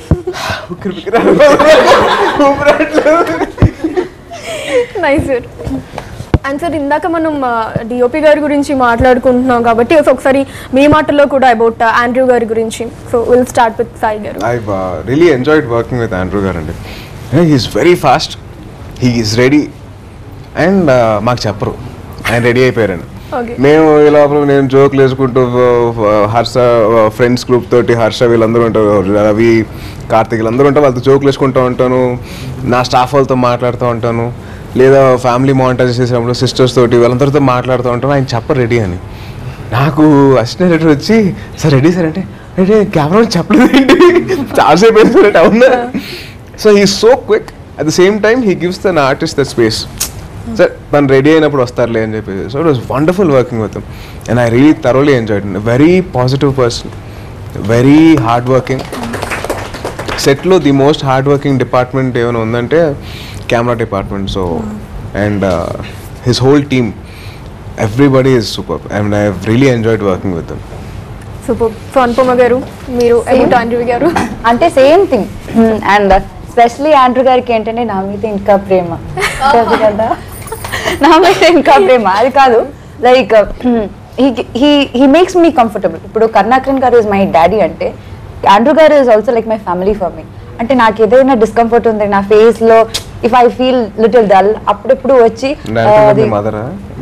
నైస్ సార్ అండ్ సార్ ఇందాక మనం డిఓపి గారి గురించి మాట్లాడుకుంటున్నాం కాబట్టి so ఒకసారి మీ మాటల్లో కూడా అబౌట్ ఆండ్రూ గారి గురించి so will start with Sai గారు I really enjoyed working with Andrew గారు అండి he's very fast he is ready and మాకు చెప్పరు ఆయన రెడీ అయిపోయారని Okay. మేము ఈ లోపల నేను జోకులు వేసుకుంటూ ఆ, హర్ష ఫ్రెండ్స్ గ్రూప్ తోటి హర్ష వీళ్ళందరూ ఉంటారు రవి కార్తిక్ వీళ్ళందరూ ఉంటారు వాళ్ళతో జోకులు వేసుకుంటూ ఉంటాను నా స్టాఫ్ వాళ్ళతో మాట్లాడుతూ ఉంటాను లేదా ఫ్యామిలీ మానిటర్ చేసేటప్పుడు సిస్టర్స్ తోటి వీళ్ళందరితో మాట్లాడుతూ ఉంటాను ఆయన చెప్పరు రెడీ అని నాకు అసిస్టెంట్ డైరెక్టర్ వచ్చి సార్ రెడీ సార్ అంటే రెడీ కెమెరా చెప్పలేదు ఏంటి చాలాసేపు అయింది సార్ అంటే అవునా so he so quick at the same time he gives then artist the space sir తను రెడీ అయినప్పుడు వస్తారులే అని చెప్పేసి so it was wonderful working with and I really thoroughly enjoyed very positive person very hard working సెట్లో the most hard working department ఏమైనా ఉందంటే camera department so and his whole team everybody is super and I really enjoyed working with them super so Anupama గారు మీరు ఎబుట్ ఆండ్రూ గారు అంటే same thing and specially Andrew గారికి ఏంటంటే నా మీద ఇంకా ప్రేమ తెలుసు కదా నా మీద ఇంకా ప్రేమ అది కాదు like he he makes me comfortable ఇప్పుడు కరుణాకరన్ గారు ఇస్ మై డాడీ అంటే ఆండ్రూ గారు is also like my family for me అంటే నాకు ఏదైనా డిస్కంఫర్ట్ ఉంది నా ఫేస్ లో if I feel little dull అప్పుడప్పుడు వచ్చి ఆ, అది మదరా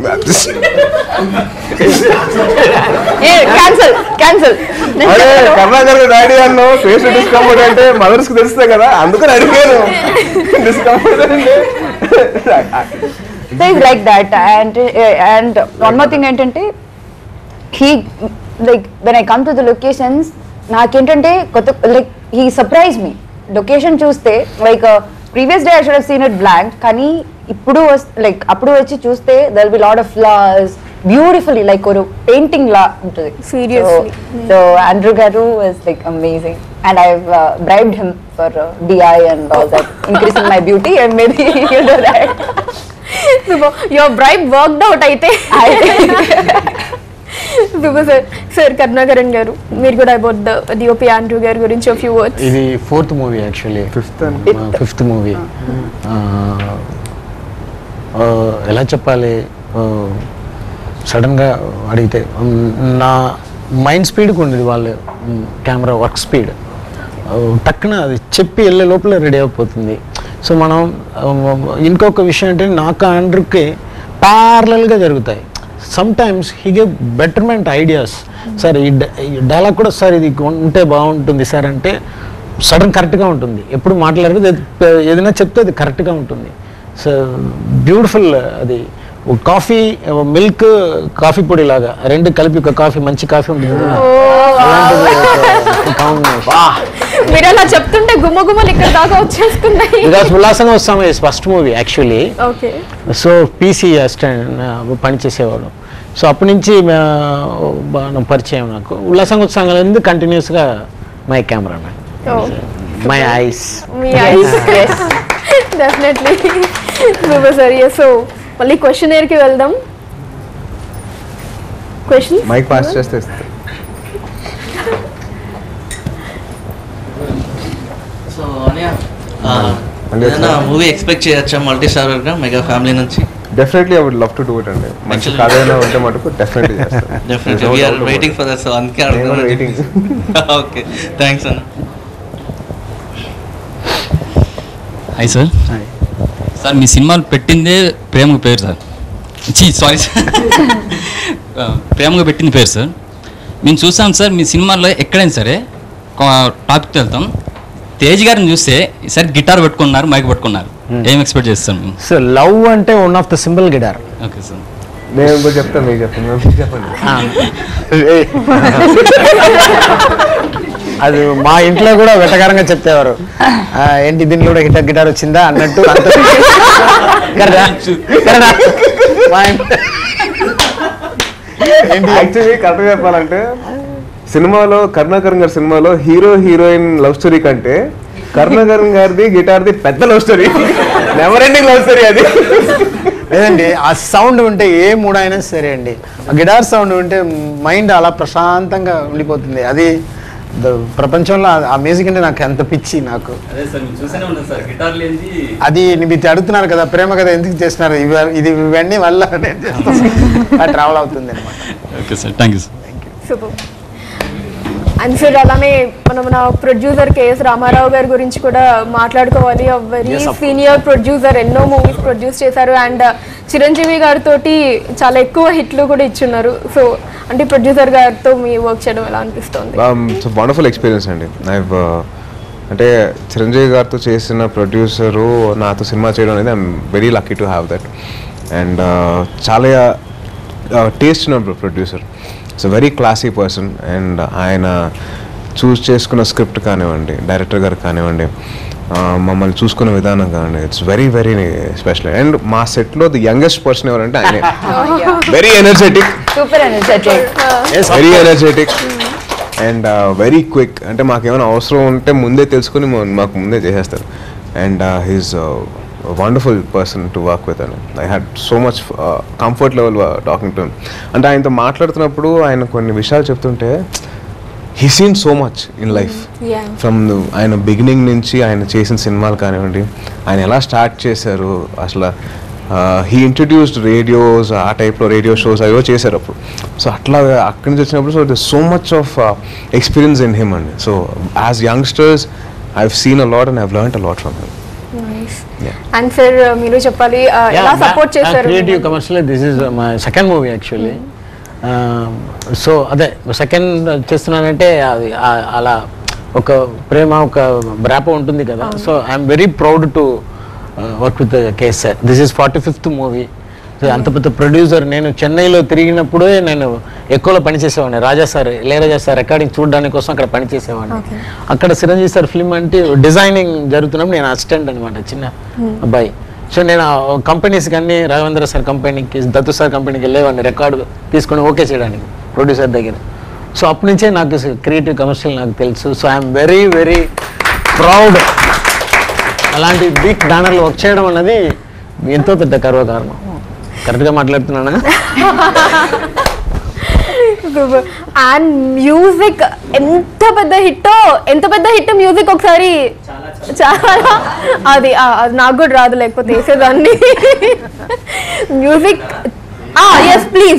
క్యాన్సల్ క్యాన్సల్ అరే కర్ణాకర్ డాడీ అన్నావు ఫేస్ డిస్కంఫర్ట్ అంటే మదర్స్ కి తెలుస్తాయి కదా అందుకని అడిగాను డిస్కంఫర్ట్ అంటే so is like that and and one more thing ఏంటంటే he like when I come to the locations నాకేంటంటే కొత్త like he surprise me location చూస్తే like previous day I should have seen it blank కానీ ఇప్పుడు లైక్ అప్పుడు వచ్చి చూస్తే there be lot of flowers beautifully like ఒక పెయింటింగ్ లా ఉంటుంది Seriously. సో ఆండ్రూ గారు is like amazing and I bribed him for DI and all that increasing my beauty and maybe you do that your bright worked out అయితే సూపర్ సార్ సార్ కరుణాకరణ్ గారు మీరు కూడా అబౌట్ ద డిఓపి ఆండ్రూ గారి గురించి ఫ్యూ వర్డ్స్ ఇది fourth movie actually fifth fifth movie ఎలా చెప్పాలి సడన్గా అడిగితే ఉమ్, నా మైండ్ స్పీడ్కి ఉండేది వాళ్ళ కెమెరా వర్క్ స్పీడ్ టక్కున అది చెప్పి వెళ్ళే లోపల రెడీ అయిపోతుంది సో మనం ఆ, ఇంకొక విషయం ఏంటంటే నాకు ఆండ్రుకి ప్యారలల్గా జరుగుతాయి sometimes he gave betterment ideas sir ఈ డైలాగ్ కూడా సార్ ఇది ఉంటే బాగుంటుంది సార్ అంటే సడన్ కరెక్ట్గా ఉంటుంది ఎప్పుడు మాట్లాడదు ఏదైనా చెప్తే అది కరెక్ట్గా ఉంటుంది సో బ్యూటిఫుల్ అది కాఫీ మిల్క్ కాఫీ పొడి లాగా రెండు కలిపి ఒక కాఫీ మంచి కాఫీ ఉంటుంది కదా. అలాంటిది ఒక combination. మీరు అలా చెప్తుంటే గుమ్మ గుమ్మలు ఇక్కడ దాకా వచ్చేస్తున్నాయి బికాస్ ఉల్లాసంగా వస్తాము first movie actually okay so PC assistant పనిచేసేవాడు సో అప్పటి నుంచి మా- బాగా పరిచయం నాకు ఉల్లాసంగా ఉత్సాహంగా కంటిన్యూస్గా my cameraman my eyes మీ eyes definitely super sir so మళ్ళీ క్వశ్చన్ కి వెళ్దాం క్వశ్చన్ మైక్ పాస్ చేస్తే ఇస్తా. సో అనియా మళ్ళీ ఏదైనా వచ్చా? మూవీ ఎక్స్పెక్ట్ చేయొచ్చా మల్టీ స్టారర్ గా మెగా ఫ్యామిలీ నుంచి definitely I would love to do it అండి మంచి Actually- కథ అయినా ఉంటే మటుకు డెఫినెట్లీ చేస్తాను definitely we're waiting for that so అందుకే నేను కూడా waiting. ఓకే థ్యాంక్స్ అన్న హాయ్ సార్ సార్ మీ సినిమాలు పెట్టిందే ప్రేమకు పేరు సార్ చీ సారీ సార్ ప్రేమగా పెట్టింది పేరు సార్ మేము చూసాం సార్ మీ సినిమాల్లో ఎక్కడైనా సరే టాపిక్ వెళ్తాం తేజ్ గారిని చూస్తే ఈసారి గిటార్ పెట్టుకున్నారు మైక్ పట్టుకున్నారు ఏం ఎక్స్పెక్ట్ చేస్తాం మేము సో లవ్ అంటే one of the symbol guitar okay sir నేను ఇంకో చెప్తాను మీకు చెప్తాను మీరు చెప్పండి అది మా ఇంట్లో కూడా వెటకారంగా చెప్తేవారు ఆ, ఏంటి దీంట్లో కూడా గిటార్ గిటార్ వచ్చిందా అన్నట్టు అంత కరెక్టా? కరెక్టా? మా ఇంట్లో ఏంటి యాక్చువల్లీ కరెక్ట్గా చెప్పాలంటే సినిమాలో కరుణాకరణ్ గారి సినిమాలో హీరో హీరోయిన్ లవ్ స్టోరీ కంటే కరుణాకరణ్ గారిది గిటార్ది పెద్ద love story never ending love story అది లేదండి ఆ సౌండ్ ఉంటే ఏ మూడ్ అయినా సరే అండి ఆ గిటార్ సౌండ్ ఉంటే మైండ్ అలా ప్రశాంతంగా ఉండిపోతుంది అది ద- ప్రపంచంలో ఆ- ఆ మ్యూజిక్ అంటే నాకు ఎంత పిచ్చి నాకు అదే సార్ మీరు చూస్తూనే ఉంటారు సార్ గిటార్ లేని అది మీరు అడుగుతున్నారు కదా ప్రేమ కదా ఎందుకు చేస్తున్నారు ఇవ- ఇది ఇవన్నీ వల్ల నేను చేస్తాను ట్రావెల్ అవుతుంది అనమాట okay sir thank you sir super and sir అలానే మనం మన ప్రొడ్యూసర్ కేఎస్ రామారావు గారి గురించి కూడా మాట్లాడుకోవాలి very Yes, of course. Senior producer ఎన్నో మూవీస్ ప్రొడ్యూస్ చేశారు అండ్ చిరంజీవి గారితో చాలా ఎక్కువ హిట్లు కూడా ఇచ్చున్నారు సో అంటే ప్రొడ్యూసర్ గారితో మీ వర్క్ చేయడం ఎలా అనిపిస్తుంది ఇట్స్ వండర్ఫుల్ ఎక్స్పీరియన్స్ అండి ఐవ్ అంటే చిరంజీవి గారితో చేసిన ప్రొడ్యూసరు నాతో సినిమా చేయడం అనేది I'm very lucky to have that and చాలా టేస్ట్ ఉన్న producer it's very classy person and ఆయన చూస్ చేసుకున్న స్క్రిప్ట్ కానివ్వండి డైరెక్టర్ గారు కానివ్వండి ఆ, మమ్మల్ని చూసుకున్న విధానం కానివ్వండి it's very very special and మా సెట్లో ది యంగెస్ట్ పర్సన్ ఎవరంటే ఆయనే very energetic super energetic very energetic and very quick అంటే మాకు ఏమైనా అవసరం ఉంటే ముందే తెలుసుకుని మా- మాకు ముందే చేసేస్తారు and he's wonderful person to work with అని I had so much comfort level talking to అంటే ఆయనతో మాట్లాడుతున్నప్పుడు ఆయన కొన్ని విషయాలు చెప్తుంటే he seen so much in life Yeah. From ఆయన బిగినింగ్ నుంచి ఆయన చేసిన సినిమాలు కానివ్వండి ఆయన ఎలా స్టార్ట్ చేశారు అసలు హీ ఇంట్రడ్యూస్డ్ రేడియోస్ ఆ టైప్లో రేడియో షోస్ అవి చేశారు అప్పుడు సో అట్లా అక్కడి నుంచి వచ్చినప్పుడు so the so much of experience in him అండి so as youngsters I seen a lot and I've learn a lot from him and sir మీరు చెప్పాలి ఆ, ఎలా సపోర్ట్ చేశారు creative commercial this is my second movie actually so అదే సెకండ్ చేస్తున్నానంటే అది ఆ- అలా ఒక ప్రేమ ఒక బ్రాప ఉంటుంది కదా so I'm very proud to work with KS sir this is forty fifth movie అంత పెద్ద ప్రొడ్యూసర్ నేను చెన్నైలో తిరిగినప్పుడే నేను ఎక్కువలో పనిచేసేవాడిని Raja sir Ilaiyaraaja sir recording చూడడానికి కోసం అక్కడ పనిచేసేవాడిని అక్కడ చిరంజీవి సార్ ఫిల్మ్ అంటే డిజైనింగ్ జరుగుతున్నప్పుడు నేను అసిస్టెంట్ అనమాట చిన్న అబ్బాయి సో నేను కంపెనీస్ కానీ రాఘవేంద్ర సార్ కంపెనీకి దత్తు సార్ కంపెనీకి వెళ్ళేవాడిని రికార్డు తీసుకొని ఓకే చేయడానికి ప్రొడ్యూసర్ దగ్గర సో అప్పటి నుంచే నాకు క్రియేటివ్ కమర్షియల్ నాకు తెలుసు so I'm very very proud అలాంటి బిగ్ బ్యానర్లు వర్క్ చేయడం అన్నది ఎంతో పెద్ద గర్వకారణం కరెక్ట్గా మాట్లాడుతున్నానా అండ్ మ్యూజిక్ ఎంత పెద్ద హిట్ ఎంత పెద్ద హిట్ మ్యూజిక్ ఒకసారి చాలా అది ఆ, అది నాకు కూడా రాదు లేకపోతే వేసేదాన్ని music yes please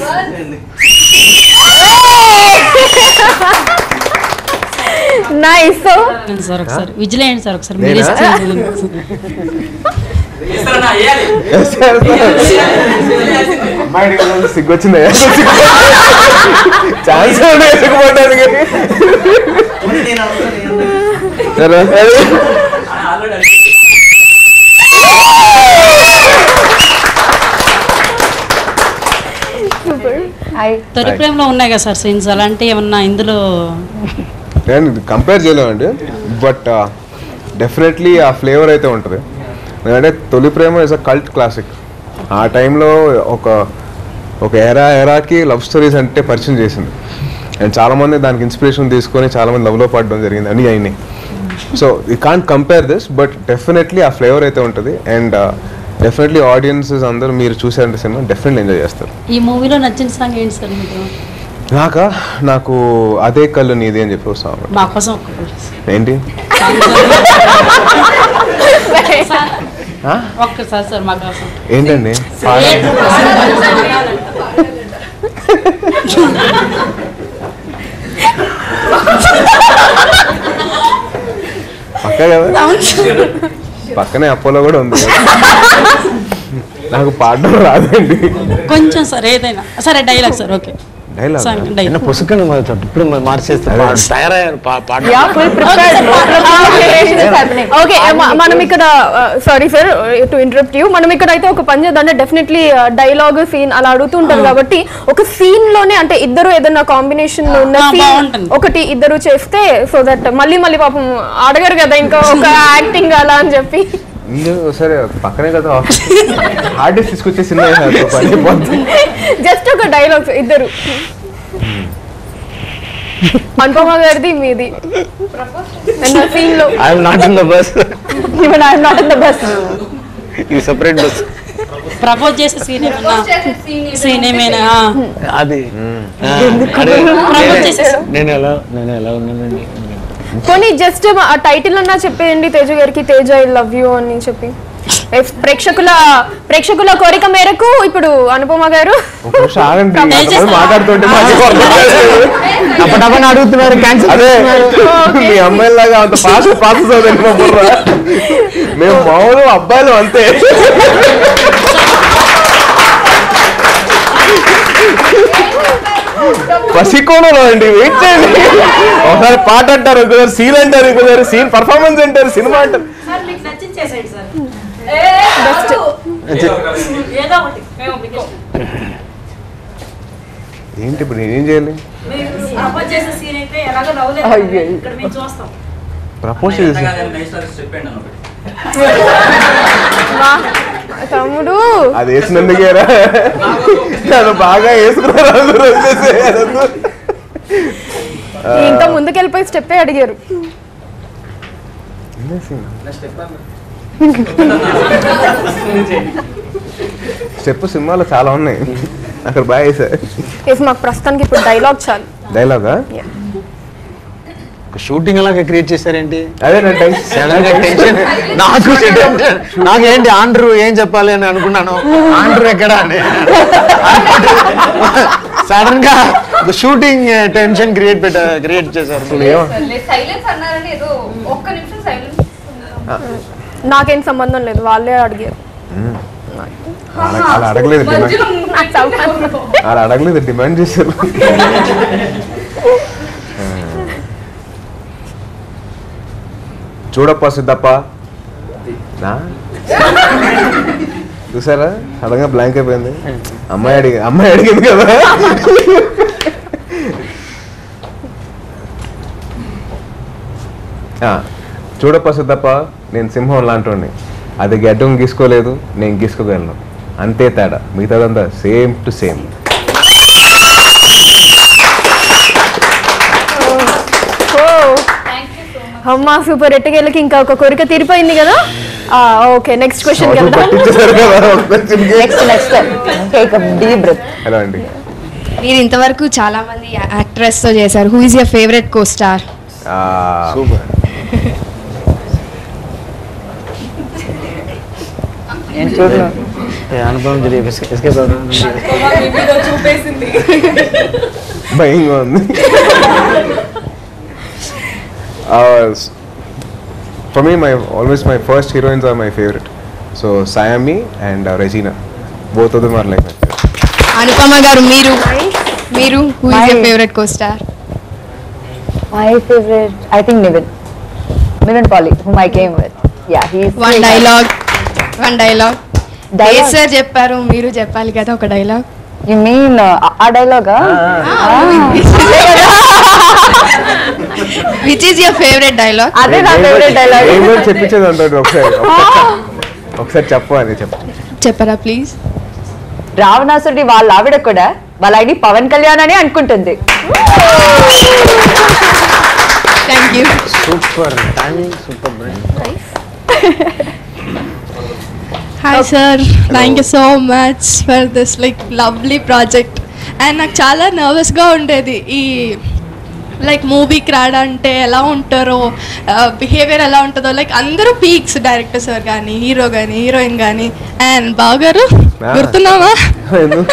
nice so sir ఒకసారి విజిలేయండి సార్ ఒకసారి మీరు ఇస్తే అమ్మాయి సిగ్గొచ్చిందా ఛాన్స్ వేసుకుపోవడానికి తొలి ప్రేమలో ఉన్నాయి కదా సార్ సీన్స్ అలాంటి ఏమన్నా ఇందులో నేను కంపేర్ చేయలేమండి బట్ డెఫినెట్లీ ఆ ఫ్లేవర్ అయితే ఉంటుంది ఎందుకంటే తొలి ప్రేమ ఇస్ అ కల్ట్ క్లాసిక్ ఆ టైంలో ఒక ఒక ఎరా ఎరాకి లవ్ స్టోరీస్ అంటే పరిచయం చేసింది అండ్ చాలామంది దానికి ఇన్స్పిరేషన్ తీసుకొని చాలామంది లవ్లో పడడం జరిగింది అని అయినాయి so you can't compare this but definitely ఆ ఫ్లేవర్ అయితే ఉంటుంది అండ్ డెఫినెట్లీ ఆడియన్సెస్ అందరూ మీరు చూసారంటే సినిమా డెఫినెట్లీ ఎంజాయ్ చేస్తారు ఈ మూవీలో నచ్చిన సాంగ్ ఏంటి సార్ మీకు నాకా నాకు అదే కళ్ళు నీది అని చెప్పి సాంగ్ మా కోసం ఒక్క- ఏంటి ఆ? ఒక్కసారి సార్ మా కోసం ఏంటండి పక్క కదా పక్కనే అపోలో కూడా ఉంది కదా. నాకు పాడడం రాదండి కొంచెం సార్ ఏదైనా సరే dialogue sir okay dialogue song నిన్న డైలాగ్ పుసుకని ఇప్పుడు మార్చేస్తే పా- తయారయ్యారు పా- పాట ఓకే మనం ఇక్కడ sorry sir to interrupt you మనం ఇక్కడ అయితే ఒక పని చేద్దాం అంటే డెఫినెట్లీ డైలాగ్ సీన్ అలా అడుగుతుంటారు కాబట్టి ఒక సీన్ లోనే అంటే ఇద్దరు ఏదైనా కాంబినేషన్ ఉన్న ఆ, scene బాగుంటుంది. ఒకటి ఇద్దరు చేస్తే సో దట్ మళ్ళీ మళ్ళీ పాపం అడగరు కదా ఇంకా ఒక యాక్టింగ్ అలా అని చెప్పి ఇంకా సరే పక్కనే కదా హార్డ్ డిస్క్ తీసుకొచ్చే సినిమా వేసారు, ఒక పని అయిపోతుంది. జస్ట్ ఒక డైలాగ్స్ ఇద్దరు అనుపమ గారిది మీది సీన్ లో I'm not in the bus even I'm not in the bus ఈ సెపరేట్ బస్ ప్రపోజ్ చేసే సీన్ ఏమన్నా సీన్ ఏమైనా ఆ. అది ఆ, అరే, ప్రపోజ్ చేసే నేను ఎలా నేను ఎలా ఉన్నానండి కొన్ని జస్ట్ ఆ టైటిల్ అన్నా చెప్పేయండి తేజు గారికి తేజ ఐ లవ్ యూ అని చెప్పి ఎఫ్ ప్రేక్షకుల ప్రేక్షకుల కోరిక మేరకు ఇప్పుడు అనుపమ గారు ఒక నిమిషం ఆగండి తేజ అంతమంది మాట్లాడుతుంటే మాకు అర్థం కాలేదు. అప్పటప్పని అడుగుతున్నారు క్యాన్సిల్ అదే మీ అమ్మాయిలాగా అంత ఫాస్ట్ ప్రాసెస్ అవుతుంది మా బుర్ర మేము మామూలు అబ్బాయిలు అంతే పసికోణలో అండి వెయిట్ చేయండి ఒకసారి పాట అంటారు ఇంకోసారి సీన్ అంటారు ఇంకోసారి సీన్ పర్ఫార్మెన్స్ అంటారు సినిమా అంటారు సార్ మీకు నచ్చింది చేసేయండి సార్ Best. ఏదో ఒకటి మేము మీకు ఇష్టం. ఏంటి ఇప్పుడు నేనేం చేయాలి మీరు ప్రపోజ్ చేసే సీన్ అయితే ఎలాగో నవ్వలేదు అయ్యో. ఇక్కడ మేము చూస్తాం ప్రపోజ్ చేసి వా, తమ్ముడు అది వేసినందుకేరా నన్ను బాగా వేసుకున్నారు అందరూ వచ్చేసేయారు. ఇంకా ముందుకెళ్ళిపోయి స్టెప్పే అడిగారు స్టెప్ సినిమాలో చాలా ఉన్నాయి అక్కడ బాగా వేసారు ఎస్ మాకు ప్రస్తుతానికి ఇప్పుడు డైలాగ్ చాలు డైలాగా షూటింగ్ అలాగే క్రియేట్ చేశారేంటి అదే నా టెన్షన్ సడన్ గా టెన్షన్ నాకు tension. నాకేంటి ఆండ్రూ ఏం చెప్పాలి అని అనుకున్నాను ఆండ్రూ ఎక్కడ అని సడన్ గా షూటింగ్ టెన్షన్ క్రియేట్ పెట్ట క్రియేట్ చేశారు సైలెన్స్ అన్నారని ఏదో ఒక్క నిమిషం సైలెన్స్ నాకేం సంబంధం లేదు వాళ్ళే అడిగారు అలా అలా అడగలేదు డిమాండ్ నాకు సంబంధం అలా అడగలేదు డిమాండ్ చేశారు చూడప్ప సిద్ధప్ప నా చూసారా సడన్గా బ్లాంక్ అయిపోయింది అమ్మాయి అడిగి అమ్మాయి అడిగింది కదా ఆ, చూడప్ప సిద్ధప్ప నేను సింహం లాంటి అది గడ్డం గీసుకోలేదు నేను గీసుకోగలను అంతే తేడా మిగతాదంతా సేమ్ టు సేమ్ ఓ అమ్మా సూపర్ ఎట్టగేళ్ళకి ఇంకా ఒక కోరిక తీరిపోయింది కదా ఓకే నెక్స్ట్ క్వశ్చన్ వెళ్దాం పట్టించారు కదా ఒక question కి. Next next take deep breath hello అండి మీరు ఇంతవరకు చాలా మంది యాక్ట్రెస్ తో చేశారు who is your favourite co star ఆ, సూపర్ నేను చూడను అనుభవం జరిగి ఎస్కేప్ చూపేసింది భయంగా ఉంది for me my always my first heroines are my favourite so Sayami and Regina both of them are like Anupama గారు మీరు మీరు who is your My- favourite co star my favourite I think Nivin Nivin పాలి whom I came with yeah he one dialogue one dialogue Dialogue? Sir చెప్పారు మీరు చెప్పాలి కదా ఒక డైలాగ్ యు మీన్ ఆ డైలాగా which is your favourite dialogue అదే నా ఫేవరెట్ డైలాగ్ ఏం కూడా చెప్పించేది అంటాడు ఒకసారి ఒకసారి- ఒకసారి చెప్పు అని చెప్పు చెప్పరా ప్లీజ్ రావణాసుడి వాళ్ళ ఆవిడ కూడా వాళ్ళ ఐడి పవన్ కళ్యాణ్ అని అనుకుంటుంది thank you super timing super hi sir thank you so much for this like lovely project and నాకు చాలా నర్వస్గా ఉండేది ఈ లైక్ మూవీకి రాడంటే ఎలా ఉంటారో బిహేవియర్ ఎలా ఉంటుందో లైక్ అందరూ పీక్స్ డైరెక్టర్ సార్ కానీ హీరో కానీ హీరోయిన్ కానీ అండ్ బావగారు Ah. గుర్తున్నావా ఎందుకు?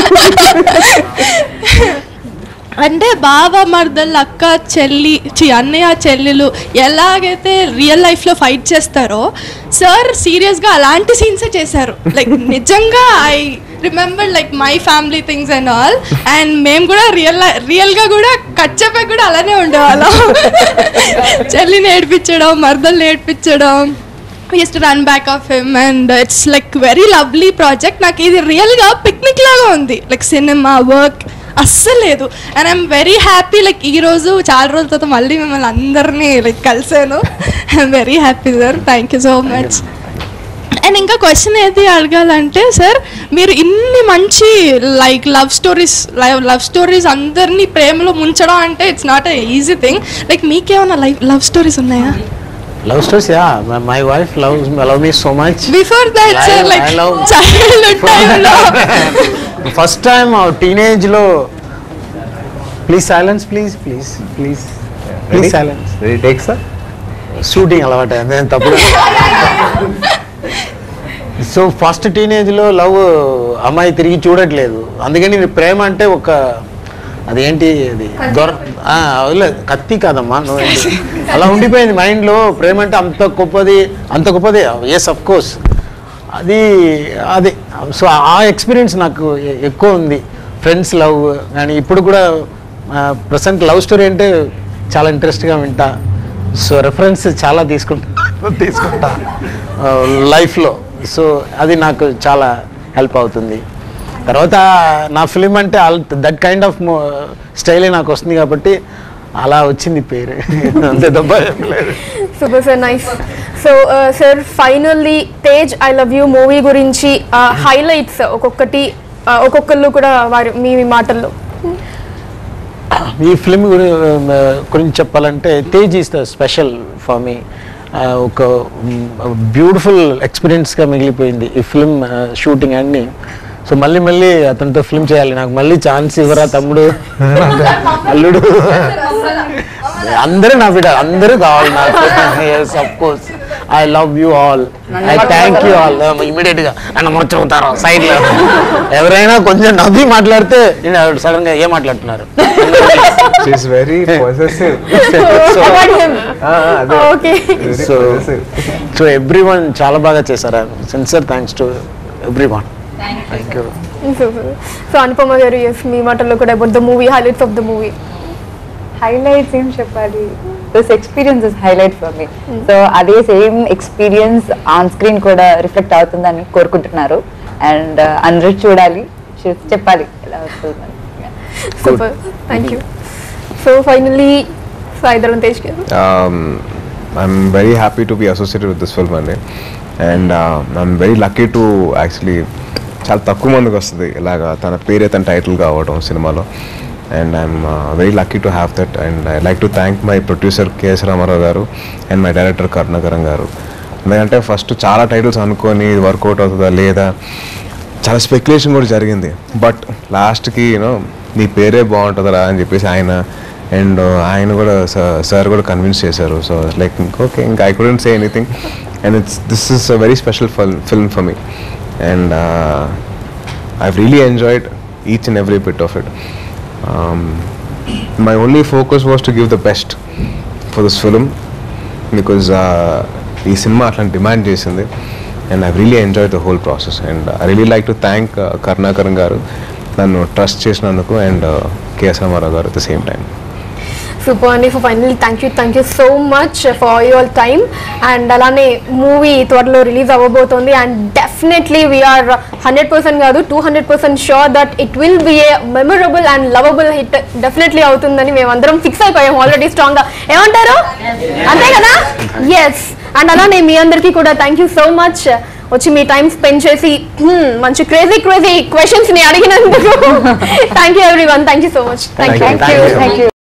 అంటే బావ మర్దల్ అక్క చెల్లి చి అన్నయ్య చెల్లెలు ఎలాగైతే రియల్ లైఫ్లో ఫైట్ చేస్తారో సార్ సీరియస్గా అలాంటి సీన్సే చేశారు లైక్ నిజంగా I remember like my family things and all and మేము కూడా రియల్ రియల్గా కూడా కచ్చపై కూడా అలానే ఉండేవాళ్ళం చెల్లిని ఏడిపించడం మర్దల్ని ఏడిపించడం use to run back of him and it's like very lovely project నాకు ఇది రియల్గా పిక్నిక్ లాగా ఉంది లైక్ సినిమా వర్క్ అస్సలు లేదు and I'm very happy like ఈ రోజు చాలా రోజుల తర్వాత మళ్ళీ మిమ్మల్ని అందరినీ లైక్ కలిసాను I'm very happy sir thank you so much and ఇంకా క్వశ్చన్ ఏది అడగాలంటే సార్ మీరు ఇన్ని మంచి like love stories love stories అందరినీ ప్రేమలో ముంచడం అంటే it's not a easy thing like మీకేమైనా లైఫ్ లవ్ స్టోరీస్ ఉన్నాయా love stories yeah my wife love love me so much before that I- sir like I love- childhood టైంలో ఫస్ట్ టైం టీనేజ్ లో please silence please please please please Ready? Silence Ready, take, sir? Shooting అలవాటు నేను తప్పు సో ఫస్ట్ టీనేజ్లో లవ్ అమ్మాయి తిరిగి చూడట్లేదు అందుకని నేను ప్రేమ అంటే ఒక అదేంటి అది దొర ఆ, వదిలే- కత్తి కాదమ్మా నువ్వు ఏంటి? అలా ఉండిపోయింది మైండ్లో ప్రేమ అంటే అంత గొప్పది అంత గొప్పది ఎస్ అఫ్ కోర్స్ అది అది సో ఆ ఎక్స్పీరియన్స్ నాకు ఎ- ఎక్కువ ఉంది ఫ్రెండ్స్ లవ్ కానీ ఇప్పుడు కూడా ప్రజెంట్ లవ్ స్టోరీ అంటే చాలా ఇంట్రెస్ట్గా వింటా సో రెఫరెన్స్ చాలా తీసుకుంటా తీసుకుంటా లైఫ్లో సో అది నాకు చాలా హెల్ప్ అవుతుంది తర్వాత నా ఫిలిం అంటే దట్ కైండ్ ఆఫ్ స్టైలే నాకు వస్తుంది కాబట్టి అలా వచ్చింది పేరు అంతే తప్ప ఏం లేదు super sir nice so sir finally Tej I love you movie గురించి హైలైట్స్ ఒక్కొక్కటి uh, ఒక్కొక్కళ్ళు కూడా వారి మీ మీ మాటల్లో ఈ ఫిల్మ్ గురించి చెప్పాలంటే Tej is the special for me ఒక బ్యూటిఫుల్ ఎక్స్పీరియన్స్గా మిగిలిపోయింది ఈ ఫిల్మ్ షూటింగ్ అన్ని సో మళ్ళీ మళ్ళీ అతనితో ఫిల్మ్ చేయాలి నాకు మళ్ళీ ఛాన్స్ ఇవ్వరా తమ్ముడు అల్లుడు అందరూ నా బిడ్డ అందరూ కావాలి నాకు yes of course I love you all I thank you all immediate గా నన్ను ముచ్చవుతారు సైడ్ లో ఎవరైనా కొంచెం నవ్వి మాట్లాడితే సడన్ గా ఏం మాట్లాడుతున్నారు she's very possessive okay so so everyone చాలా బాగా చేశారు sincere thanks to everyone thank you so Anupama గారు ఎస్ మీ మాటల్లో కూడా about the movie highlights of the movie highlights ఏం చెప్పాలి this experience is highlight for me so అదే సేమ్ ఎక్స్పీరియన్స్ ఆన్ స్క్రీన్ కూడా రిఫ్లెక్ట్ అవుతుందని కోరుకుంటున్నారు అండ్ అందరూ చూడాలి చూ- చెప్పాలి ఎలా వస్తుందని super thank you so finally Sai Dharam Tej గారు um, I'm very happy to be associated with this film అండి and I'm very lucky to actually చాలా తక్కువ మందికి వస్తుంది ఇలాగా తన పేరే తన టైటిల్ కావడం సినిమాలో and I'm very lucky to have that and I like to thank my producer KS Rama Rao గారు అండ్ మై డైరెక్టర్ కరుణాకరం గారు ఎందుకంటే ఫస్ట్ చాలా టైటిల్స్ అనుకొని ఇది వర్కౌట్ అవుతుందా లేదా చాలా స్పెక్యులేషన్ కూడా జరిగింది బట్ లాస్ట్కి యూనో నీ పేరే బాగుంటుందిరా అని చెప్పేసి ఆయన అండ్ ఆయన కూడా సార్ కూడా కన్విన్స్ చేశారు సో లైక్ ఓకే ఇంకా I couldn't say anything and it's this is a very special film for me and I really enjoyed each and every bit of it my only focus was to give the best for this film because ఈ సినిమా అట్లాంటి డిమాండ్ చేసింది and I really enjoy the whole process and I really like to thank Karunakaran గారు నన్ను ట్రస్ట్ చేసినందుకు అండ్ కేఎస్ రామారావు గారు at the same time super అండి so finally thank you thank you so much for your time and అలానే మూవీ త్వరలో రిలీజ్ అవ్వబోతోంది and definitely we're hundred percent కాదు two hundred percent sure that it will be a memorable and lovable hit definitely అవుతుందని మేమందరం ఫిక్స్ అయిపోయాం ఆల్రెడీ స్ట్రాంగ్గా ఏమంటారు అంతే కదా ఎస్ అండ్ అలానే మీ అందరికీ కూడా థ్యాంక్ యూ సో మచ్ వచ్చి మీ టైం స్పెండ్ చేసి hmm, మంచి క్రేజీ క్రేజీ క్వశ్చన్స్ ని అడిగినందుకు thank you everyone thank you so much thank you thank you